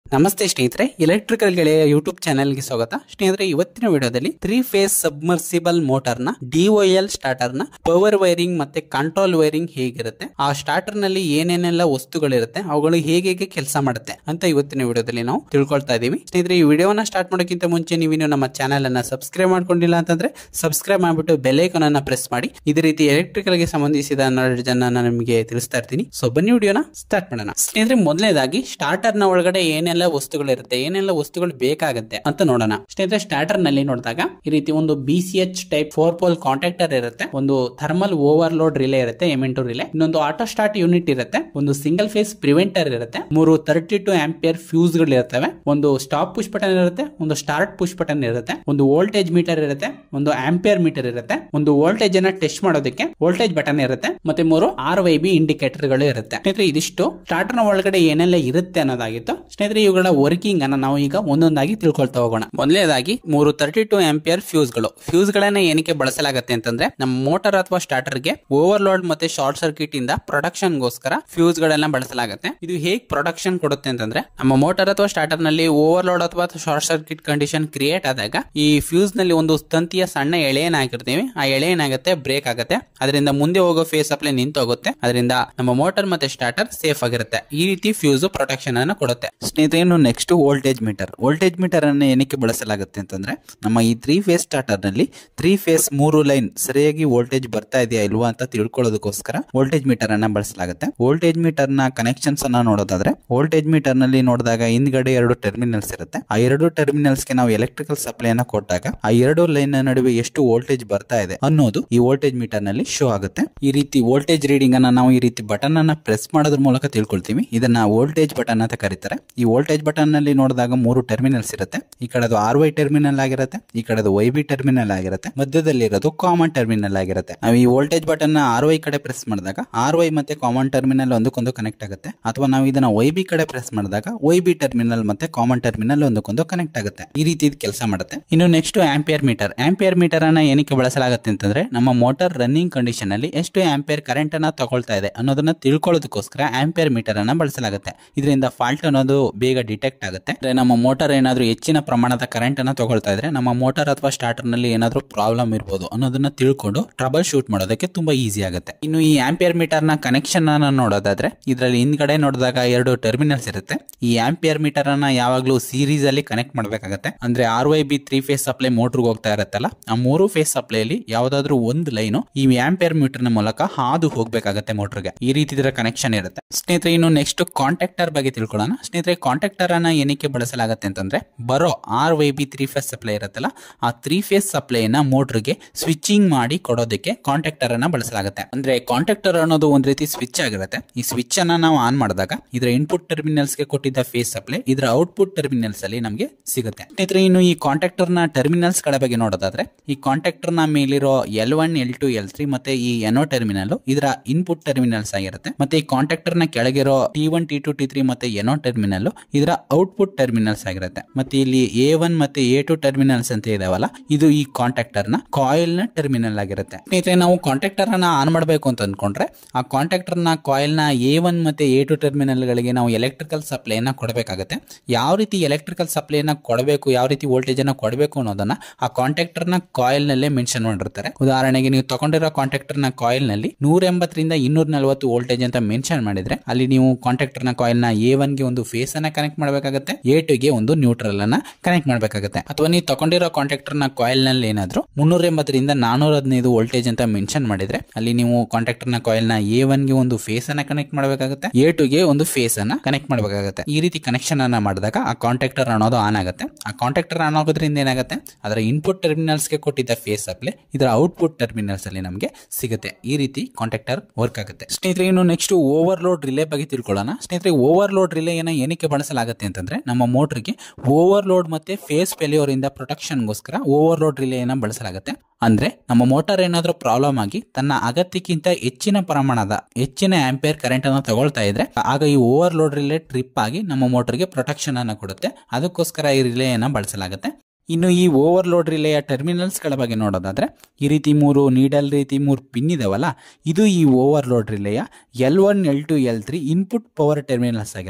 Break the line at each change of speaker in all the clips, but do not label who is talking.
ನಮಸ್ತೆ ಸ್ನೇಹಿತರೆ ಎಲೆಕ್ಟ್ರಿಕಲ್ ಗೆಳೆಯ ಯೂಟ್ಯೂಬ್ ಚಾನೆಲ್ಗೆ ಸ್ವಾಗತ ಸ್ನೇಹಿತರೆ ಇವತ್ತಿನ ವಿಡಿಯೋದಲ್ಲಿ ತ್ರೀ ಫೇಸ್ ಸಬ್ಮರ್ಸಿಬಲ್ ಮೋಟಾರ್ ನ ಡಿಒಎಲ್ ಸ್ಟಾರ್ಟರ್ ನ ಪವರ್ ವೈರಿಂಗ್ ಮತ್ತೆ ಕಂಟ್ರೋಲ್ ವೈರಿಂಗ್ ಹೇಗಿರುತ್ತೆ ಆ ಸ್ಟಾರ್ಟರ್ ನಲ್ಲಿ ಏನೇನೆಲ್ಲ ವಸ್ತುಗಳಿರುತ್ತೆ ಅವುಗಳು ಹೇಗೆ ಹೇಗೆ ಕೆಲಸ ಮಾಡುತ್ತೆ ಅಂತ ಇವತ್ತಿನ ವಿಡಿಯೋದಲ್ಲಿ ನಾವು ತಿಳ್ಕೊಳ್ತಾ ಇದೀವಿ ಸ್ನೇಹಿತರೆ ಈ ವಿಡಿಯೋನ ಸ್ಟಾರ್ಟ್ ಮಾಡೋಕ್ಕಿಂತ ಮುಂಚೆ ನೀವಿನ್ನು ನಮ್ಮ ಚಾನೆಲ್ ಅನ್ನ ಸಬ್ಸ್ಕ್ರೈಬ್ ಮಾಡ್ಕೊಂಡಿಲ್ಲ ಅಂತಂದ್ರೆ ಸಬ್ಸ್ಕ್ರೈಬ್ ಮಾಡ್ಬಿಟ್ಟು ಬೆಲೈಕನ್ ಅನ್ನ ಪ್ರೆಸ್ ಮಾಡಿ ಇದೇ ರೀತಿ ಎಲೆಕ್ಟ್ರಿಕಲ್ ಗೆ ಸಂಬಂಧಿಸಿದ ನಾಲೆಡ್ಜ್ ಅನ್ನ ನಾನು ನಿಮಗೆ ತಿಳಿಸ್ತಾ ಇರ್ತೀನಿ ಸೊ ಬನ್ನಿ ವಿಡಿಯೋನ ಸ್ಟಾರ್ಟ್ ಮಾಡೋಣ ಸ್ನೇಹಿತರೆ ಮೊದಲನೇದಾಗಿ ಸ್ಟಾರ್ಟರ್ ನ ಒಳಗಡೆ ಏನೆಲ್ಲ ವಸ್ತುಗಳಿರುತ್ತೆ ಏನೆಲ್ಲ ವಸ್ತುಗಳು ಬೇಕಾಗುತ್ತೆ ಅಂತ ನೋಡೋಣ ಸ್ನೇಹಿತರೆ ಸ್ಟಾರ್ಟರ್ ನಲ್ಲಿ ನೋಡಿದಾಗ ಈ ರೀತಿ ಒಂದು B C H type four pole contactor ಇರುತ್ತೆ ಒಂದು ಥರ್ಮಲ್ ಓವರ್ಲೋಡ್ ರಿಲೇ ಇರುತ್ತೆ ಎಮ್ ಟು ರಿಲೇ ಇನ್ನೊಂದು ಆಟೋ ಸ್ಟಾರ್ಟ್ ಯೂನಿಟ್ ಇರುತ್ತೆ ಒಂದು ಸಿಂಗಲ್ ಫೇಸ್ ಪ್ರಿವೆಂಟರ್ ಇರುತ್ತೆ ಮೂರು ತರ್ಟಿ ಟು ಆಂಪಿಯರ್ ಫ್ಯೂಸ್ ಗಳು ಇರ್ತವೆ ಒಂದು ಸ್ಟಾಪ್ ಪುಷ್ ಬಟನ್ ಇರುತ್ತೆ ಒಂದು ಸ್ಟಾರ್ಟ್ ಪುಷ್ ಬಟನ್ ಇರುತ್ತೆ ಒಂದು ವೋಲ್ಟೇಜ್ ಮೀಟರ್ ಇರುತ್ತೆ ಒಂದು ಆಂಪಿಯರ್ ಮೀಟರ್ ಇರುತ್ತೆ ಒಂದು ವೋಲ್ಟೇಜ್ ಅನ್ನ ಟೆಸ್ಟ್ ಮಾಡೋದಕ್ಕೆ ವೋಲ್ಟೇಜ್ ಬಟನ್ ಇರುತ್ತೆ ಮತ್ತೆ ಮೂರು ಆರ್ ವೈ ಬಿ ಇಂಡಿಕೇಟರ್ ಗಳು ಇರುತ್ತೆ ಸ್ನೇಹಿತರೆ ಇದಿಷ್ಟು ಸ್ಟಾರ್ಟರ್ ನ ಒಳಗಡೆ ಏನೆಲ್ಲ ಇರುತ್ತೆ ಅನ್ನೋದಾಗಿತ್ತು ಸ್ನೇಹಿತರೆ ಇವುಗಳ ವರ್ಕಿಂಗ್ ಅನ್ನ ನಾವು ಈಗ ಒಂದೊಂದಾಗಿ ತಿಳ್ಕೊಳ್ತಾ ಹೋಗೋಣ ಮೊದಲನೇದಾಗಿ ಮೂರು ತರ್ಟಿ ಟು ಆಂಪಿಯರ್ ಫ್ಯೂಸ್ ಗಳು ಫ್ಯೂಸ್ ಗಳನ್ನ ಏನಕ್ಕೆ ಬಳಸಲಾಗುತ್ತೆ ಅಂತಂದ್ರೆ ನಮ್ಮ ಮೋಟಾರ್ ಅಥವಾ ಸ್ಟಾರ್ಟರ್ ಗೆ ಓವರ್ಲೋಡ್ ಮತ್ತೆ ಶಾರ್ಟ್ ಸರ್ಕ್ಯೂಟ್ ಇಂದ ಪ್ರೊಡಕ್ಷನ್ ಗೋಸ್ಕರ ಫ್ಯೂಸ್ ಗಳನ್ನ ಬಳಸಲಾಗುತ್ತೆ ಇದು ಹೇಗೆ ಪ್ರೊಡಕ್ಷನ್ ಕೊಡುತ್ತೆ ಅಂತಂದ್ರೆ ನಮ್ಮ ಮೋಟಾರ್ ಅಥವಾ ಸ್ಟಾರ್ಟರ್ ನಲ್ಲಿ ಓವರ್ಲೋಡ್ ಅಥವಾ ಶಾರ್ಟ್ ಸರ್ಕ್ಯೂಟ್ ಕಂಡೀಷನ್ ಕ್ರಿಯೇಟ್ ಆದಾಗ ಈ ಫ್ಯೂಸ್ ನಲ್ಲಿ ಒಂದು ತಂತಿಯ ಸಣ್ಣ ಎಳೆಯನ್ನ ಹಾಕಿರ್ತೀವಿ ಆ ಎಳೆ ಏನಾಗುತ್ತೆ ಬ್ರೇಕ್ ಆಗುತ್ತೆ ಅದರಿಂದ ಮುಂದೆ ಹೋಗೋ ಫೇಸ್ ಅಪ್ಲೈ ನಿಂತೋಗುತ್ತೆ ಅದರಿಂದ ನಮ್ಮ ಮೋಟಾರ್ ಮತ್ತೆ ಸ್ಟಾರ್ಟರ್ ಸೇಫ್ ಆಗಿರುತ್ತೆ ಈ ರೀತಿ ಫ್ಯೂಸ್ ಪ್ರೊಟೆಕ್ಷನ್ ಅನ್ನು ಕೊಡುತ್ತೆ ಸ್ನೇಹಿತರೆ ಇನ್ನು next voltage meter voltage meter ಅನ್ನು ಏನಕ್ಕೆ ಬಳಸಲಾಗುತ್ತೆ ಅಂತಂದ್ರೆ ನಮ್ಮ ಈ ತ್ರೀ ಫೇಸ್ ಸ್ಟಾರ್ಟರ್ ನಲ್ಲಿ ತ್ರೀ ಫೇಸ್ ಮೂರು ಲೈನ್ ಸರಿಯಾಗಿ ವೋಲ್ಟೇಜ್ ಬರ್ತಾ ಇದೆಯಾ ಇಲ್ವಾ ಅಂತ ತಿಳ್ಕೊಳ್ಳೋದಕ್ಕೋಸ್ಕರ ವೋಲ್ಟೇಜ್ ಮೀಟರ್ ಅನ್ನ ಬಳಸಲಾಗುತ್ತೆ ವೋಲ್ಟೇಜ್ ಮೀಟರ್ ನ ಕನೆಕ್ಷನ್ಸ್ ಅನ್ನ ನೋಡೋದಾದ್ರೆ ವೋಲ್ಟೇಜ್ ಮೀಟರ್ ನಲ್ಲಿ ನೋಡಿದಾಗ ಹಿಂದ್ಗಡೆ ಎರಡು ಟರ್ಮಿನಲ್ಸ್ ಇರುತ್ತೆ ಆ ಎರಡು ಟರ್ಮಿನಲ್ಸ್ ಗೆ ನಾವು ಎಲೆಕ್ಟ್ರಿಕಲ್ ಸಪ್ಲೈ ಅನ್ನ ಕೊಟ್ಟಾಗ ಆ ಎರಡು ಲೈನ್ ನಡುವೆ ಎಷ್ಟು ವೋಲ್ಟೇಜ್ ಬರ್ತಾ ಇದೆ ಅನ್ನೋದು ಈ ವೋಲ್ಟೇಜ್ ಮೀಟರ್ ನಲ್ಲಿ ಶೋ ಆಗುತ್ತೆ ಈ ರೀತಿ ವೋಲ್ಟೇಜ್ ರೀಡಿಂಗ್ ಅನ್ನ ನಾವು ಈ ರೀತಿ ಬಟನ್ ಅನ್ನ ಪ್ರೆಸ್ ಮಾಡೋದ್ರ ಮೂಲಕ ತಿಳ್ಕೊಳ್ತೀವಿ ಇದನ್ನ ವೋಲ್ಟೇಜ್ ಬಟನ್ ಅಂತ ಕರೀತಾರೆ ಈ ವೋಲ್ಟೇಜ್ ಬಟನ್ ನಲ್ಲಿ ನೋಡಿದಾಗ ಮೂರು ಟರ್ಮಿನಲ್ಸ್ ಇರುತ್ತೆ ಈ ಕಡೆದು ಆರ್ ವೈ ಟರ್ಮಿನಲ್ ಆಗಿರುತ್ತೆ ಈ ಕಡೆದು ವೈ ಬಿ ಟರ್ಮಿನಲ್ ಆಗಿರುತ್ತೆ ಮಧ್ಯದಲ್ಲಿ ಇರೋದು ಕಾಮನ್ ಟರ್ಮಿನಲ್ ಆಗಿರುತ್ತೆ ನಾವು ಈ ವೋಲ್ಟೇಜ್ ಬಟನ್ ನ ಆರ್ ವೈ ಕಡೆ ಪ್ರೆಸ್ ಮಾಡಿದಾಗ ಆರ್ ವೈ ಮತ್ತೆ ಕಾಮನ್ ಟರ್ಮಿನಲ್ ಒಂದಕ್ಕೊಂದು ಕನೆಕ್ಟ್ ಆಗುತ್ತೆ ಅಥವಾ ನಾವು ಇದನ್ನ ವೈ ಬಿ ಕಡೆ ಪ್ರೆಸ್ ಮಾಡಿದಾಗ ವೈ ಬಿ ಟರ್ಮಿನಲ್ ಮತ್ತೆ ಕಾಮನ್ ಟರ್ಮಿನಲ್ ಒಂದಕ್ಕೊಂದು ಕನೆಕ್ಟ್ ಆಗುತ್ತೆ ಈ ರೀತಿ ಇದು ಕೆಲಸ ಮಾಡುತ್ತೆ ಇನ್ನು next ampere meter ampere meter ಅನ್ನ ಏನಕ್ಕೆ ಬಳಸಲಾಗುತ್ತೆ ಅಂತಂದ್ರೆ ನಮ್ಮ ಮೋಟಾರ್ ರನ್ನಿಂಗ್ ಕಂಡೀಷನ್ ಅಲ್ಲಿ ಎಷ್ಟು ಆಂಪಿಯರ್ ಕರೆಂಟ್ ಅನ್ನ ತಗೊಳ್ತಾ ಇದೆ ಅನ್ನೋದನ್ನ ತಿಳ್ಕೊಳ್ಳೋದಕ್ಕೋಸ್ಕರ ಆಂಪಿಯರ್ ಮೀಟರ್ ಅನ್ನ ಬಳಸಲಾಗುತ್ತೆ ಇದರಿಂದ ಫಾಲ್ಟ್ ಅನ್ನೋದು ಬೇಗ ಡಿಟೆಕ್ಟ್ ಆಗುತ್ತೆ ಅಂದ್ರೆ ನಮ್ಮ ಮೋಟಾರ್ ಏನಾದ್ರೂ ಹೆಚ್ಚಿನ ಪ್ರಮಾಣದ ಕರೆಂಟ್ ಅನ್ನ ತಗೊಳ್ತಾ ಇದ್ರೆ ನಮ್ಮ ಮೋಟಾರ್ ಅಥವಾ ಸ್ಟಾರ್ಟರ್ ನಲ್ಲಿ ಏನಾದ್ರೂ ಪ್ರಾಬ್ಲಮ್ ಇರಬಹುದು ಅನ್ನೋದನ್ನ ತಿಳ್ಕೊಂಡು ಟ್ರಬಲ್ ಶೂಟ್ ಮಾಡೋದಕ್ಕೆ ತುಂಬಾ ಈಸಿ ಆಗುತ್ತೆ ಇನ್ನು ಈ ಆಂಪಿಯರ್ ಮೀಟರ್ ನ ಕನೆಕ್ಷನ್ ಅನ್ನ ನೋಡೋದಾದ್ರೆ ಇದರಲ್ಲಿ ಹಿಂದ್ಗಡೆ ನೋಡಿದಾಗ ಎರಡು ಟರ್ಮಿನಲ್ಸ್ ಇರುತ್ತೆ ಈ ಆಂಪಿಯರ್ ಮೀಟರ್ ಅನ್ನ ಯಾವಾಗಲೂ ಸೀರೀಸ್ ಅಲ್ಲಿ ಕನೆಕ್ಟ್ ಮಾಡಬೇಕಾಗುತ್ತೆ ಅಂದ್ರೆ R Y B three phase supply ಮೋಟರ್ಗೆ ಹೋಗ್ತಾ ಇರುತ್ತಲ್ಲ ಆ ಮೂರು ಫೇಸ್ ಸಪ್ಲೈಲಿ ಯಾವ್ದಾದ್ರು ಒಂದು ಲೈನು ಈ ಆಂಪಿಯರ್ ಮೀಟರ್ ನ ಮೂಲಕ ಹಾದು ಹೋಗ್ಬೇಕಾಗತ್ತೆ ಮೋಟರ್ಗೆ ಈ ರೀತಿ ಇದರ ಕನೆಕ್ಷನ್ ಇರುತ್ತೆ ಸ್ನೇಹಿತರೆ ಇನ್ನು ನೆಕ್ಸ್ಟ್ ಕಾಂಟ್ಯಾಕ್ಟರ್ ಬಗ್ಗೆ ತಿಳ್ಕೊಳ್ಳೋಣ ಸ್ನೇಹಿತರೆ ಕಾಂಟ್ಯಾಕ್ಟರ್ ಅನ್ನ ಏನಕ್ಕೆ ಬಳಸಲಾಗುತ್ತೆ ಅಂತಂದ್ರೆ ಬರೋ R Y B three phase supply ಇರುತ್ತಲ್ಲ ಆ ತ್ರೀ ಫೇಸ್ ಸಪ್ಲೈನ ಮೋಟರ್ಗೆ ಸ್ವಿಚಿಂಗ್ ಮಾಡಿ ಕೊಡೋದಕ್ಕೆ ಕಾಂಟ್ಯಾಕ್ಟರ್ ಅನ್ನ ಬಳಸಲಾಗುತ್ತೆ ಅಂದ್ರೆ ಕಾಂಟ್ಯಾಕ್ಟರ್ ಅನ್ನೋದು ಒಂದ್ ರೀತಿ ಸ್ವಿಚ್ ಆಗಿರುತ್ತೆ ಈ ಸ್ವಿಚ್ ಅನ್ನ ನಾವು ಆನ್ ಮಾಡಿದಾಗ ಇದರ ಇನ್ಪುಟ್ ಟರ್ಮಿನಲ್ಸ್ ಗೆ ಕೊಟ್ಟಿದ್ದ ಫೇಸ್ ಸಪ್ಲೈ ಇದರ ಔಟ್ಪುಟ್ ಟರ್ಮಿನಲ್ಸ್ ಅಲ್ಲಿ ನಮಗೆ ಸಿಗುತ್ತೆ ಸ್ನೇಹಿತರೆ ಇನ್ನು ಈ ಕಾಂಟ್ಯಾಕ್ಟರ್ ನ ಟರ್ಮಿನಲ್ಸ್ ಗಳ ಬಗ್ಗೆ ನೋಡೋದಾದ್ರೆ ಈ ಕಾಂಟ್ಯಾಕ್ಟರ್ ನ ಮೇಲಿರೋ L one L two L three ಮತ್ತೆ ಈ ಎನೋ ಟರ್ಮಿನಲ್ ಇದರ ಇನ್ಪುಟ್ ಟರ್ಮಿನಲ್ಸ್ ಆಗಿರುತ್ತೆ ಮತ್ತೆ ಈ ಕಾಂಟ್ಯಾಕ್ಟರ್ ನ ಕೆಳಗಿರೋ T one T two T three ಮತ್ತೆ ಎನೋ ಟರ್ಮಿನಲ್ ಇದರ ಔಟ್ಪುಟ್ ಟರ್ಮಿನಲ್ಸ್ ಆಗಿರುತ್ತೆ ಮತ್ತೆ ಇಲ್ಲಿ ಎ ಒನ್ ಮತ್ತೆ ಎ ಟು ಟರ್ಮಿನಲ್ಸ್ ಅಂತ ಇದಾವಲ್ಲ ಇದು ಈ ಕಾಂಟ್ಯಾಕ್ಟರ್ ನ ಕಾಯಿಲ್ ನ ಟರ್ಮಿನಲ್ ಆಗಿರುತ್ತೆ ಸ್ನೇಹಿತರೆ ನಾವು ಕಾಂಟ್ಯಾಕ್ಟರ್ ಅನ್ನ ಆನ್ ಮಾಡಬೇಕು ಅಂತ ಅನ್ಕೊಂಡ್ರೆ ಆ ಕಾಂಟ್ಯಾಕ್ಟರ್ ನ ಕಾಯಿಲ್ ನ ಎ ಒನ್ ಮತ್ತೆ ಎ ಟು ಟರ್ಮಿನಲ್ ಗಳಿಗೆ ನಾವು ಎಲೆಕ್ಟ್ರಿಕಲ್ ಸಪ್ಲೈನ ಕೊಡಬೇಕಾಗುತ್ತೆ ಯಾವ ರೀತಿ ಎಲೆಕ್ಟ್ರಿಕಲ್ ಸಪ್ಲೈನ ಕೊಡಬೇಕು ಯಾವ ರೀತಿ ವೋಲ್ಟೇಜ್ ಅನ್ನ ಕೊಡಬೇಕು ಅನ್ನೋದನ್ನ ಆ ಕಾಂಟ್ಯಾಕ್ಟರ್ ನ ಕಾಯಿಲ್ ನಲ್ಲೇ ಮೆನ್ಷನ್ ಮಾಡಿರ್ತಾರೆ ಉದಾಹರಣೆಗೆ ನೀವು ತಗೊಂಡಿರೋ ಕಾಂಟ್ಯಾಕ್ಟರ್ ನ ಕಾಯಿಲ್ ನಲ್ಲಿ ನೂರ ಎಂಬತ್ತರಿಂದ ಇನ್ನೂರ ನಲವತ್ತು ವೋಲ್ಟೇಜ್ ಅಂತ ಮೆನ್ಷನ್ ಮಾಡಿದ್ರೆ ಅಲ್ಲಿ ನೀವು ಕಾಂಟ್ಯಾಕ್ಟರ್ ನ ಕಾಯಿಲ್ ನ ಎ ಒನ್ ಗೆ ಒಂದು ಫೇಸ್ ಅನ್ನ ಕನೆಕ್ಟ್ ಮಾಡಬೇಕಾಗುತ್ತೆ ಎ ಟು ಗೆ ಒಂದು ನ್ಯೂಟ್ರಲ್ ಅನ್ನ ಕನೆಕ್ಟ್ ಮಾಡಬೇಕಾಗುತ್ತೆ ಅಥವಾ ನೀವು ತಗೊಂಡಿರೋ ಕಾಂಟ್ಯಾಕ್ಟರ್ ನ ಕಾಯಿಲ್ ನಲ್ಲಿ ಏನಾದ್ರು ಮುನ್ನೂರ ಎಂಬತ್ತರಿಂದ ನಾನೂರ ಹದಿನೈದು ವೋಲ್ಟೇಜ್ ಅಂತ ಮೆನ್ಷನ್ ಮಾಡಿದ್ರೆ ಅಲ್ಲಿ ನೀವು ಕಾಂಟ್ಯಾಕ್ಟರ್ ನ ಕಾಯಿಲ್ ನ ಎ ಒನ್ ಗೆ ಒಂದು ಫೇಸ್ ಅನ್ನ ಕನೆಕ್ಟ್ ಮಾಡಬೇಕಾಗುತ್ತೆ ಎ ಟು ಗೆ ಒಂದು ಫೇಸ್ ಅನ್ನ ಕನೆಕ್ಟ್ ಮಾಡಬೇಕಾಗುತ್ತೆ ಈ ರೀತಿ ಕನೆಕ್ಷನ್ ಅನ್ನ ಮಾಡಿದಾಗ ಆ ಕಾಂಟ್ಯಾಕ್ಟರ್ ಅನ್ನೋದು ಆನ್ ಆಗುತ್ತೆ ಆ ಕಾಂಟ್ಯಾಕ್ಟರ್ ಆನ್ ಆಗೋದ್ರಿಂದ ಏನಾಗುತ್ತೆ ಅದರ ಇನ್ಪುಟ್ ಟರ್ಮಿನಲ್ಸ್ ಗೆ ಕೊಟ್ಟಿದ್ದ ಫೇಸ್ ಸಪ್ಲೈ ಇದರ ಔಟ್ಪುಟ್ ಟರ್ಮಿನಲ್ಸ್ ಅಲ್ಲಿ ನಮಗೆ ಸಿಗುತ್ತೆ ಈ ರೀತಿ ಕಾಂಟ್ಯಾಕ್ಟರ್ ವರ್ಕ್ ಆಗುತ್ತೆ ಸ್ನೇಹಿತರೆ ಇನ್ನು ನೆಕ್ಸ್ಟ್ ಓವರ್ಲೋಡ್ ರಿಲೇ ಬಗ್ಗೆ ತಿಳ್ಕೊಳ್ಳೋಣ ಸ್ನೇಹಿತರೆ ಓವರ್ಲೋಡ್ ರಿಲೇಯನ್ನ ಏನಕ್ಕೆ ಬಳಸಲಾಗುತ್ತೆ ಅಂತಂದ್ರೆ ನಮ್ಮ ಮೋಟರ್ಗೆ ಓವರ್ಲೋಡ್ ಮತ್ತೆ ಫೇಸ್ ಫೇಲ್ಯೂರ್ ಇಂದ ಪ್ರೊಟೆಕ್ಷನ್ಗೋಸ್ಕರ ಓವರ್ಲೋಡ್ ರಿಲೇಯನ್ನ ಬಳಸಲಾಗುತ್ತೆ ಅಂದ್ರೆ ನಮ್ಮ ಮೋಟಾರ್ ಏನಾದ್ರೂ ಪ್ರಾಬ್ಲಮ್ ಆಗಿ ತನ್ನ ಅಗತ್ಯಕ್ಕಿಂತ ಹೆಚ್ಚಿನ ಪ್ರಮಾಣದ ಹೆಚ್ಚಿನ ಆಂಪಿಯರ್ ಕರೆಂಟ್ ಅನ್ನು ತಗೊಳ್ತಾ ಇದ್ರೆ ಆಗ ಈ ಓವರ್ಲೋಡ್ ರಿಲೇ ಟ್ರಿಪ್ ಆಗಿ ನಮ್ಮ ಮೋಟರ್ಗೆ ಪ್ರೊಟೆಕ್ಷನ್ ಅನ್ನು ಕೊಡುತ್ತೆ ಅದಕ್ಕೋಸ್ಕರ ಈ ರಿಲೇಯನ್ನ ಬಳಸಲಾಗುತ್ತೆ ಇನ್ನು ಈ ಓವರ್ಲೋಡ್ ರಿಲೇಯ ಟರ್ಮಿನಲ್ಸ್ಗಳ ಬಗ್ಗೆ ನೋಡೋದಾದ್ರೆ ಈ ರೀತಿ ಮೂರು ನೀಡಲ್ ರೀತಿ ಮೂರು ಪಿನ್ ಇದಾವಲ್ಲ ಇದು ಈ ಓವರ್ಲೋಡ್ ರಿಲೇಯ L one L two L three input power terminals ಆಗಿರುತ್ತೆ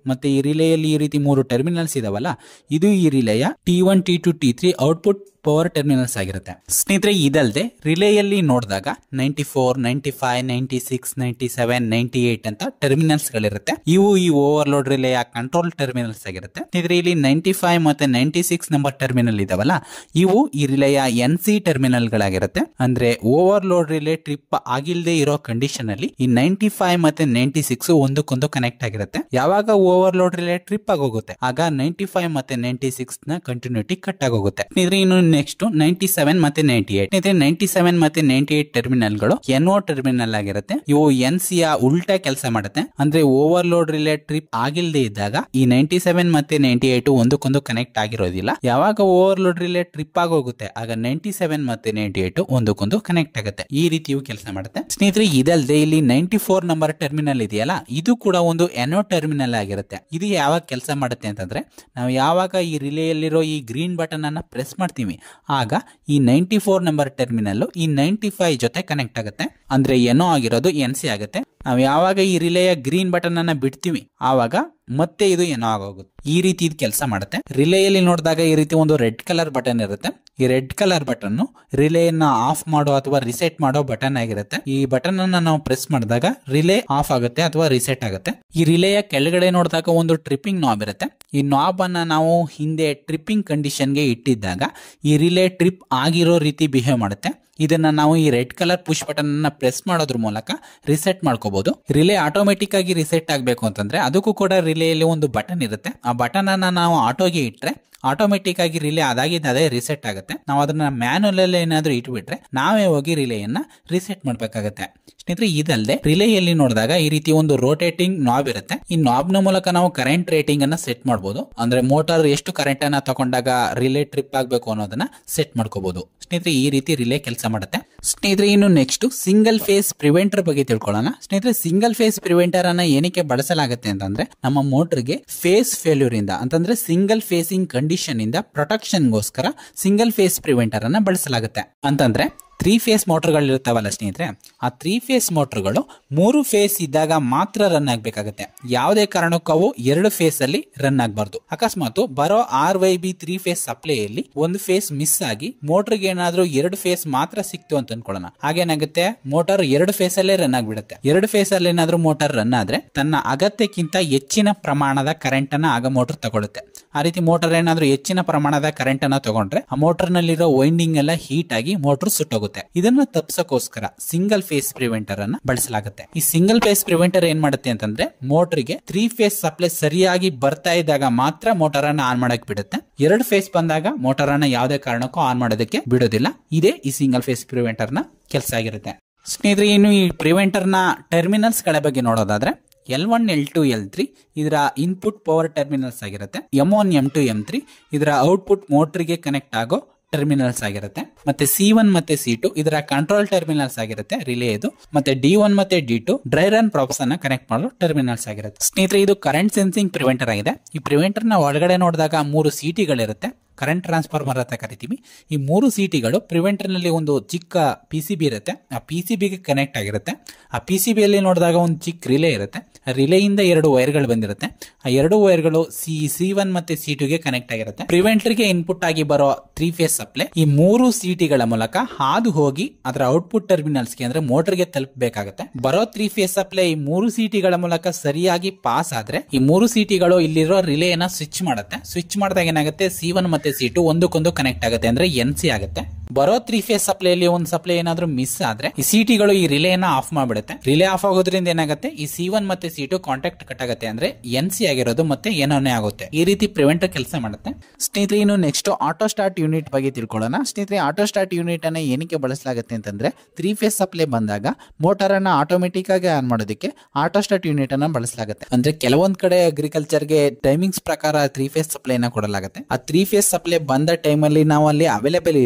ಮತ್ತೆ ಈ ರಿಲೇಯಲ್ಲಿ ಈ ರೀತಿ ಮೂರು ಟರ್ಮಿನಲ್ಸ್ ಇದಾವಲ್ಲ ಇದು ಈ ರಿಲೇಯ T one T two T three output power terminals ಆಗಿರುತ್ತೆ ಸ್ನೇಹಿತರೆ ಇದಲ್ಲದೆ ರಿಲೇಯಲ್ಲಿ ನೋಡಿದಾಗ ninety four ninety five ninety six ninety seven ninety eight ಅಂತ ಟರ್ಮಿನಲ್ಸ್ ಗಳಿರುತ್ತೆ ಇವು ಈ ಓವರ್ಲೋಡ್ ರಿಲೇಯ ಕಂಟ್ರೋಲ್ ಟರ್ಮಿನಲ್ಸ್ ಆಗಿರುತ್ತೆ ಸ್ನೇಹಿತರೆ ಇಲ್ಲಿ ನೈಂಟಿ ಫೈವ್ ಮತ್ತೆ ನೈಂಟಿ ಸಿಕ್ಸ್ ನಂಬರ್ ಟರ್ಮಿನಲ್ ಇದಾವಲ್ಲ ಇವು ಈ ರಿಲೇಯ ಎನ್ ಸಿ ಟರ್ಮಿನಲ್ ಗಳಾಗಿರುತ್ತೆ ಅಂದ್ರೆ ಓವರ್ಲೋಡ್ ರಿಲೇ ಟ್ರಿಪ್ ಆಗಿಲ್ಲದೆ ಇರೋ ಕಂಡೀಷನ್ ಅಲ್ಲಿ ಈ ನೈಂಟಿ ಫೈವ್ ಮತ್ತೆ ನೈಂಟಿ ಸಿಕ್ಸ್ ಒಂದಕ್ಕೊಂದು ಕನೆಕ್ಟ್ ಆಗಿರುತ್ತೆ ಯಾವಾಗ ಓವರ್ಲೋಡ್ ರಿಲೇ ಟ್ರಿಪ್ ಆಗೋಗುತ್ತೆ ಆಗ ನೈಂಟಿ ಫೈವ್ ಮತ್ತೆ ನೈಂಟಿ ಸಿಕ್ಸ್ ನ ಕಂಟಿನ್ಯೂಟಿ ಕಟ್ ಆಗೋಗುತ್ತೆ ಸ್ನೇಹಿತರೆ ಇನ್ನು ನೆಕ್ಸ್ಟ್ ನೈಂಟಿ ಸೆವೆನ್ ಮತ್ತೆ ನೈಂಟಿ ಏಟ್ ಸ್ನೇಹಿತರೆ ನೈಂಟಿ ಸೆವೆನ್ ಮತ್ತೆ ನೈಂಟಿ ಏಟ್ ಟರ್ಮಿನಲ್ ಗಳು ಎನ್ ಓ ಟರ್ಮಿನಲ್ ಆಗಿರುತ್ತೆ ಇವು ಎನ್ ಸಿ ಯ ಉಲ್ಟಾ ಕೆಲಸ ಮಾಡುತ್ತೆ ಅಂದ್ರೆ ಓವರ್ಲೋಡ್ ರಿಲೇ ಟ್ರಿಪ್ ಆಗಿಲ್ಲದೆ ಇದ್ದಾಗ ಈ ನೈಂಟಿ ಸೆವೆನ್ ಮತ್ತೆ ನೈಂಟಿ ಏಟ್ ಒಂದಕ್ಕೊಂದು ಕನೆಕ್ಟ್ ಆಗಿರೋದಿಲ್ಲ ಯಾವಾಗ ಓವರ್ಲೋಡ್ ರಿಲೇ ಟ್ರಿಪ್ ಆಗೋಗುತ್ತೆ ಆಗ ನೈಂಟಿ ಸೆವೆನ್ ಮತ್ತೆ ನೈಂಟಿ ಏಟ್ ಒಂದಕ್ಕೊಂದು ಕನೆಕ್ಟ್ ಆಗುತ್ತೆ ಈ ರೀತಿಯು ಕೆಲಸ ಮಾಡುತ್ತೆ ಸ್ನೇಹಿತರೆ ಇದಲ್ಲದೆ ಇಲ್ಲಿ ನೈಂಟಿ ಫೋರ್ ನಂಬರ್ ಟರ್ಮಿನಲ್ ಇದೆಯಲ್ಲ ಇದು ಕೂಡ ಒಂದು ಎನೋ ಟರ್ಮಿನಲ್ ಆಗಿರುತ್ತೆ ಇದು ಯಾವಾಗ ಕೆಲಸ ಮಾಡುತ್ತೆ ಅಂತಂದ್ರೆ ನಾವು ಯಾವಾಗ ಈ ರಿಲೇಯಲ್ಲಿರೋ ಈ ಗ್ರೀನ್ ಬಟನ್ ಅನ್ನ ಪ್ರೆಸ್ ಮಾಡ್ತೀವಿ ಆಗ ಈ ನೈಂಟಿ ಫೋರ್ ನಂಬರ್ ಟರ್ಮಿನಲ್ ಈ ನೈಂಟಿ ಫೈವ್ ಜೊತೆ ಕನೆಕ್ಟ್ ಆಗುತ್ತೆ ಅಂದ್ರೆ ಎನೋ ಆಗಿರೋದು ಎನ್ ಸಿ ಆಗುತ್ತೆ ನಾವು ಯಾವಾಗ ಈ ರಿಲೇಯ ಗ್ರೀನ್ ಬಟನ್ ಅನ್ನ ಬಿಡ್ತೀವಿ ಆವಾಗ ಮತ್ತೆ ಇದು ಏನೋ ಆಗೋಗುತ್ತೆ ಈ ರೀತಿ ಇದು ಕೆಲಸ ಮಾಡುತ್ತೆ ರಿಲೇಯಲ್ಲಿ ನೋಡಿದಾಗ ಈ ರೀತಿ ಒಂದು ರೆಡ್ ಕಲರ್ ಬಟನ್ ಇರುತ್ತೆ ಈ ರೆಡ್ ಕಲರ್ ಬಟನ್ ರಿಲೇಯನ್ನ ಆಫ್ ಮಾಡೋ ಅಥವಾ ರಿಸೆಟ್ ಮಾಡೋ ಬಟನ್ ಆಗಿರುತ್ತೆ ಈ ಬಟನ್ ಅನ್ನ ನಾವು ಪ್ರೆಸ್ ಮಾಡಿದಾಗ ರಿಲೇ ಆಫ್ ಆಗುತ್ತೆ ಅಥವಾ ರಿಸೆಟ್ ಆಗುತ್ತೆ ಈ ರಿಲೇಯ ಕೆಳಗಡೆ ನೋಡಿದಾಗ ಒಂದು ಟ್ರಿಪ್ಪಿಂಗ್ ನಾಬ್ ಇರುತ್ತೆ ಈ ನಾಬ್ ಅನ್ನ ನಾವು ಹಿಂದೆ ಟ್ರಿಪ್ಪಿಂಗ್ ಕಂಡೀಷನ್ಗೆ ಇಟ್ಟಿದ್ದಾಗ ಈ ರಿಲೇ ಟ್ರಿಪ್ ಆಗಿರೋ ರೀತಿ ಬಿಹೇವ್ ಮಾಡುತ್ತೆ ಇದನ್ನ ನಾವು ಈ ರೆಡ್ ಕಲರ್ ಪುಷ್ ಬಟನ್ ಅನ್ನ ಪ್ರೆಸ್ ಮಾಡೋದ್ರ ಮೂಲಕ ರಿಸೆಟ್ ಮಾಡ್ಕೋಬಹುದು ರಿಲೇ ಆಟೋಮೆಟಿಕ್ ಆಗಿ ರಿಸೆಟ್ ಆಗಬೇಕು ಅಂತಂದ್ರೆ ಅದಕ್ಕೂ ಕೂಡ ರಿಲೇಯಲ್ಲಿ ಒಂದು ಬಟನ್ ಇರುತ್ತೆ ಆ ಬಟನ್ ಅನ್ನ ನಾವು ಆಟೋಗೆ ಇಟ್ರೆ ಆಟೋಮೆಟಿಕ್ ಆಗಿ ರಿಲೇ ಅದಾಗಿದ್ದ ಅದೇ ರಿಸೆಟ್ ಆಗುತ್ತೆ ನಾವು ಅದನ್ನ ಮ್ಯಾನುವಲ್ ಅಲ್ಲಿ ಏನಾದ್ರೂ ಇಟ್ಬಿಟ್ರೆ ನಾವೇ ಹೋಗಿ ರಿಲೇಯನ್ನ ರಿಸೆಟ್ ಮಾಡ್ಬೇಕಾಗತ್ತೆ ಸ್ನೇಹಿತರೆ ಇದಲ್ಲದೆ ರಿಲೇಯಲ್ಲಿ ನೋಡಿದಾಗ ಈ ರೀತಿ ಒಂದು ರೋಟೇಟಿಂಗ್ ನಾಬ್ ಇರುತ್ತೆ ಈ ನಾಬ್ ನ ಮೂಲಕ ನಾವು ಕರೆಂಟ್ ರೇಟಿಂಗ್ ಅನ್ನ ಸೆಟ್ ಮಾಡಬಹುದು ಅಂದ್ರೆ ಮೋಟಾರ್ ಎಷ್ಟು ಕರೆಂಟ್ ಅನ್ನ ತಗೊಂಡಾಗ ರಿಲೇ ಟ್ರಿಪ್ ಆಗಬೇಕು ಅನ್ನೋದನ್ನ ಸೆಟ್ ಮಾಡ್ಕೋಬಹುದು ಸ್ನೇಹಿತರೆ ಈ ರೀತಿ ರಿಲೇ ಕೆಲಸ ಮಾಡುತ್ತೆ ಸ್ನೇಹಿತರೆ ಇನ್ನು ನೆಕ್ಸ್ಟ್ ಸಿಂಗಲ್ ಫೇಸ್ ಪ್ರಿವೆಂಟರ್ ಬಗ್ಗೆ ತಿಳ್ಕೊಳ್ಳೋಣ ಸ್ನೇಹಿತರೆ ಸಿಂಗಲ್ ಫೇಸ್ ಪ್ರಿವೆಂಟರ್ ಅನ್ನ ಏನಕ್ಕೆ ಬಳಸಲಾಗುತ್ತೆ ಅಂತಂದ್ರೆ ನಮ್ಮ ಮೋಟರ್ಗೆ ಫೇಸ್ ಫೇಲ್ಯೂರ್ ಇಂದ ಅಂತಂದ್ರೆ ಸಿಂಗಲ್ ಫೇಸಿಂಗ್ ಕಂಡೀಷನ್ ಇಂದ ಪ್ರೊಟೆಕ್ಷನ್ಗೋಸ್ಕರ ಸಿಂಗಲ್ ಫೇಸ್ ಪ್ರಿವೆಂಟರ್ ಅನ್ನ ಬಳಸಲಾಗುತ್ತೆ ಅಂತಂದ್ರೆ ತ್ರೀ ಫೇಸ್ ಮೋಟರ್ಗಳು ಇರ್ತಾವಲ್ಲ ಸ್ನೇಹಿತರೆ ಆ ತ್ರೀ ಫೇಸ್ ಮೋಟರ್ಗಳು ಮೂರು ಫೇಸ್ ಇದ್ದಾಗ ಮಾತ್ರ ರನ್ ಆಗ್ಬೇಕಾಗತ್ತೆ ಯಾವುದೇ ಕಾರಣಕ್ಕೂ ಅವು ಎರಡು ಫೇಸ್ ಅಲ್ಲಿ ರನ್ ಆಗಬಾರ್ದು ಅಕಸ್ಮಾತ್ ಬರೋ R Y B three phase ಸಪ್ಲೈಯಲ್ಲಿ ಒಂದು ಫೇಸ್ ಮಿಸ್ ಆಗಿ ಮೋಟರ್ಗೆ ಏನಾದ್ರೂ ಎರಡು ಫೇಸ್ ಮಾತ್ರ ಸಿಕ್ತು ಅಂತ ಅನ್ಕೊಳ್ಳೋಣ ಹಾಗೇನಾಗುತ್ತೆ ಮೋಟಾರ್ ಎರಡು ಫೇಸ್ ಅಲ್ಲೇ ರನ್ ಆಗ್ಬಿಡುತ್ತೆ ಎರಡು ಫೇಸ್ ಅಲ್ಲಿ ಏನಾದ್ರೂ ಮೋಟಾರ್ ರನ್ ಆದ್ರೆ ತನ್ನ ಅಗತ್ಯಕ್ಕಿಂತ ಹೆಚ್ಚಿನ ಪ್ರಮಾಣದ ಕರೆಂಟ್ ಅನ್ನ ಆಗ ಮೋಟರ್ ತಗೊಳುತ್ತೆ ಆ ರೀತಿ ಮೋಟರ್ ಏನಾದ್ರೂ ಹೆಚ್ಚಿನ ಪ್ರಮಾಣದ ಕರೆಂಟ್ ಅನ್ನ ತಗೊಂಡ್ರೆ ಆ ಮೋಟರ್ ನಲ್ಲಿರೋ ವೈಂಡಿಂಗ್ ಎಲ್ಲ ಹೀಟ್ ಆಗಿ ಮೋಟರ್ ಸುಟ್ಟೋಗುತ್ತೆ ಇದನ್ನ ತಪ್ಸಕ್ಕೋಸ್ಕರ ಸಿಂಗಲ್ ಫೇಸ್ ಪ್ರಿವೆಂಟರ್ ಅನ್ನ ಬಳಸಲಾಗುತ್ತೆ ಈ ಸಿಂಗಲ್ ಫೇಸ್ ಪ್ರಿವೆಂಟರ್ ಏನ್ ಮಾಡುತ್ತೆ ಅಂತಂದ್ರೆ ಮೋಟರ್ಗೆ ತ್ರೀ ಫೇಸ್ ಸಪ್ಲೈ ಸರಿಯಾಗಿ ಬರ್ತಾ ಇದ್ದಾಗ ಮಾತ್ರ ಮೋಟಾರ್ ಅನ್ನ ಆನ್ ಮಾಡಕ್ ಬಿಡುತ್ತೆ ಎರಡು ಫೇಸ್ ಬಂದಾಗ ಮೋಟಾರ್ ಅನ್ನ ಯಾವುದೇ ಕಾರಣಕ್ಕೂ ಆನ್ ಮಾಡೋದಕ್ಕೆ ಬಿಡೋದಿಲ್ಲ ಇದೇ ಈ ಸಿಂಗಲ್ ಫೇಸ್ ಪ್ರಿವೆಂಟರ್ ನ ಕೆಲಸ ಆಗಿರುತ್ತೆ ಸ್ನೇಹಿತರೆ ಇನ್ನು ಈ ಪ್ರಿವೆಂಟರ್ ನ ಟರ್ಮಿನಲ್ಸ್ ಗಳ ಬಗ್ಗೆ ನೋಡೋದಾದ್ರೆ L one L two L three ಇದರ ಇನ್ಪುಟ್ ಪವರ್ ಟರ್ಮಿನಲ್ಸ್ ಆಗಿರುತ್ತೆ M one M two M three ಇದರ ಔಟ್ಪುಟ್ ಮೋಟರ್ಗೆ ಕನೆಕ್ಟ್ ಆಗೋ ಟರ್ಮಿನಲ್ಸ್ ಆಗಿರುತ್ತೆ ಮತ್ತೆ ಸಿ ಒನ್ ಮತ್ತೆ ಸಿ ಟು ಇದರ ಕಂಟ್ರೋಲ್ ಟರ್ಮಿನಲ್ಸ್ ಆಗಿರುತ್ತೆ ರಿಲೇ ಇದು ಮತ್ತೆ ಡಿ ಒನ್ ಮತ್ತೆ D two dry run probes ಅನ್ನ ಕನೆಕ್ಟ್ ಮಾಡೋ ಟರ್ಮಿನಲ್ಸ್ ಆಗಿರುತ್ತೆ ಸ್ನೇಹಿತರೆ ಇದು ಕರೆಂಟ್ ಸೆನ್ಸಿಂಗ್ ಪ್ರಿವೆಂಟರ್ ಆಗಿದೆ ಈ ಪ್ರಿವೆಂಟರ್ ನ ಒಳಗಡೆ ನೋಡಿದಾಗ ಮೂರು ಸಿಟಿಗಳಿರುತ್ತೆ ಕರೆಂಟ್ ಟ್ರಾನ್ಸ್ಫಾರ್ಮರ್ ಅಂತ ಕರಿತೀವಿ ಈ ಮೂರು ಸಿಟಿಗಳು ಪ್ರಿವೆಂಟರ್ ನಲ್ಲಿ ಒಂದು ಚಿಕ್ಕ ಪಿ ಸಿ ಬಿ ಇರುತ್ತೆ ಆ ಪಿ ಸಿ ಬಿಗೆ ಕನೆಕ್ಟ್ ಆಗಿರುತ್ತೆ ಆ ಪಿ ಸಿ ಬಿಯಲ್ಲಿ ನೋಡಿದಾಗ ಒಂದು ಚಿಕ್ಕ ರಿಲೇ ಇರುತ್ತೆ ರಿಲೇಯಿಂದ ಎರಡು ವೈರ್ಗಳು ಬಂದಿರುತ್ತೆ ಆ ಎರಡು ವೈರ್ಗಳು ಸಿ ಸಿ ಒನ್ ಮತ್ತೆ ಸಿ ಟುಗೆ ಕನೆಕ್ಟ್ ಆಗಿರುತ್ತೆ ಪ್ರಿವೆಂಟರ್ಗೆ ಇನ್ಪುಟ್ ಆಗಿ ಬರೋ ತ್ರೀ ಫೇಸ್ ಸಪ್ಲೈ ಈ ಮೂರು ಸಿಟಿಗಳ ಮೂಲಕ ಹಾದು ಹೋಗಿ ಅದರ ಔಟ್ಪುಟ್ ಟರ್ಮಿನಲ್ಸ್ಗೆ ಅಂದ್ರೆ ಮೋಟರ್ಗೆ ತಲುಪಬೇಕಾಗುತ್ತೆ ಬರೋ ತ್ರೀ ಫೇಸ್ ಸಪ್ಲೈ ಈ ಮೂರು ಸಿಟಿಗಳ ಮೂಲಕ ಸರಿಯಾಗಿ ಪಾಸ್ ಆದ್ರೆ ಈ ಮೂರು ಸಿಟಿಗಳು ಇಲ್ಲಿರೋ ರಿಲೇನ ಸ್ವಿಚ್ ಮಾಡುತ್ತೆ ಸ್ವಿಚ್ ಮಾಡಿದಾಗ ಏನಾಗುತ್ತೆ ಸಿ ಒನ್ ಮತ್ತೆ ಸಿ ಟು ಒಂದಕ್ಕೊಂದು ಕನೆಕ್ಟ್ ಆಗುತ್ತೆ ಅಂದ್ರೆ ಎನ್ ಸಿ ಆಗುತ್ತೆ ಬರೋ ತ್ರೀ ಫೇಸ್ ಸಪ್ಲೈಲಿ ಒಂದು ಸಪ್ಲೈ ಏನಾದ್ರೂ ಮಿಸ್ ಆದ್ರೆ ಈ ಸಿಟಿಗಳು ಈ ರಿಲೇನ ಆಫ್ ಮಾಡ್ಬಿಡುತ್ತೆ ರಿಲೇ ಆಫ್ ಆಗೋದ್ರಿಂದ ಏನಾಗುತ್ತೆ ಈ ಸಿ ಒನ್ ಮತ್ತೆ ಸಿ ಟು ಕಾಂಟ್ಯಾಕ್ಟ್ ಕಟ್ ಆಗುತ್ತೆ ಅಂದ್ರೆ ಎನ್ ಸಿ ಆಗಿರೋದು ಮತ್ತೆ ಏನೋನೇ ಆಗುತ್ತೆ ಈ ರೀತಿ ಪ್ರಿವೆಂಟರ್ ಕೆಲಸ ಮಾಡುತ್ತೆ ಸ್ನೇಹಿತರೆ ಇನ್ನು ನೆಕ್ಸ್ಟ್ ಆಟೋ ಸ್ಟಾರ್ಟ್ ಯೂನಿಟ್ ಬಗ್ಗೆ ತಿಳ್ಕೊಳ್ಳೋಣ ಸ್ನೇಹಿತರೆ ಆಟೋ ಸ್ಟಾರ್ಟ್ ಯೂನಿಟ್ ಅನ್ನ ಏನಕ್ಕೆ ಬಳಸಲಾಗುತ್ತೆ ಅಂತಂದ್ರೆ ತ್ರೀ ಫೇಸ್ ಸಪ್ಲೈ ಬಂದಾಗ ಮೋಟಾರ್ ಅನ್ನ ಆಟೋಮೆಟಿಕ್ ಆಗಿ ಆನ್ ಮಾಡೋದಕ್ಕೆ ಆಟೋ ಸ್ಟಾರ್ಟ್ ಯೂನಿಟ್ ಅನ್ನ ಬಳಸಲಾಗುತ್ತೆ ಅಂದ್ರೆ ಕೆಲವೊಂದ್ ಕಡೆ ಅಗ್ರಿಕಲ್ಚರ್ಗೆ ಟೈಮಿಂಗ್ಸ್ ಪ್ರಕಾರ ತ್ರೀ ಫೇಸ್ ಸಪ್ಲೈನ ಕೊಡಲಾಗುತ್ತೆ ಆ ತ್ರೀ ಫೇಸ್ ಸಪ್ಲೈ ಬಂದ ಟೈಮಲ್ಲಿ ನಾವು ಅಲ್ಲಿ ಅವೈಲೇಬಲ್ ಇಲ್ಲದೆ ಇದ್ದಾಗ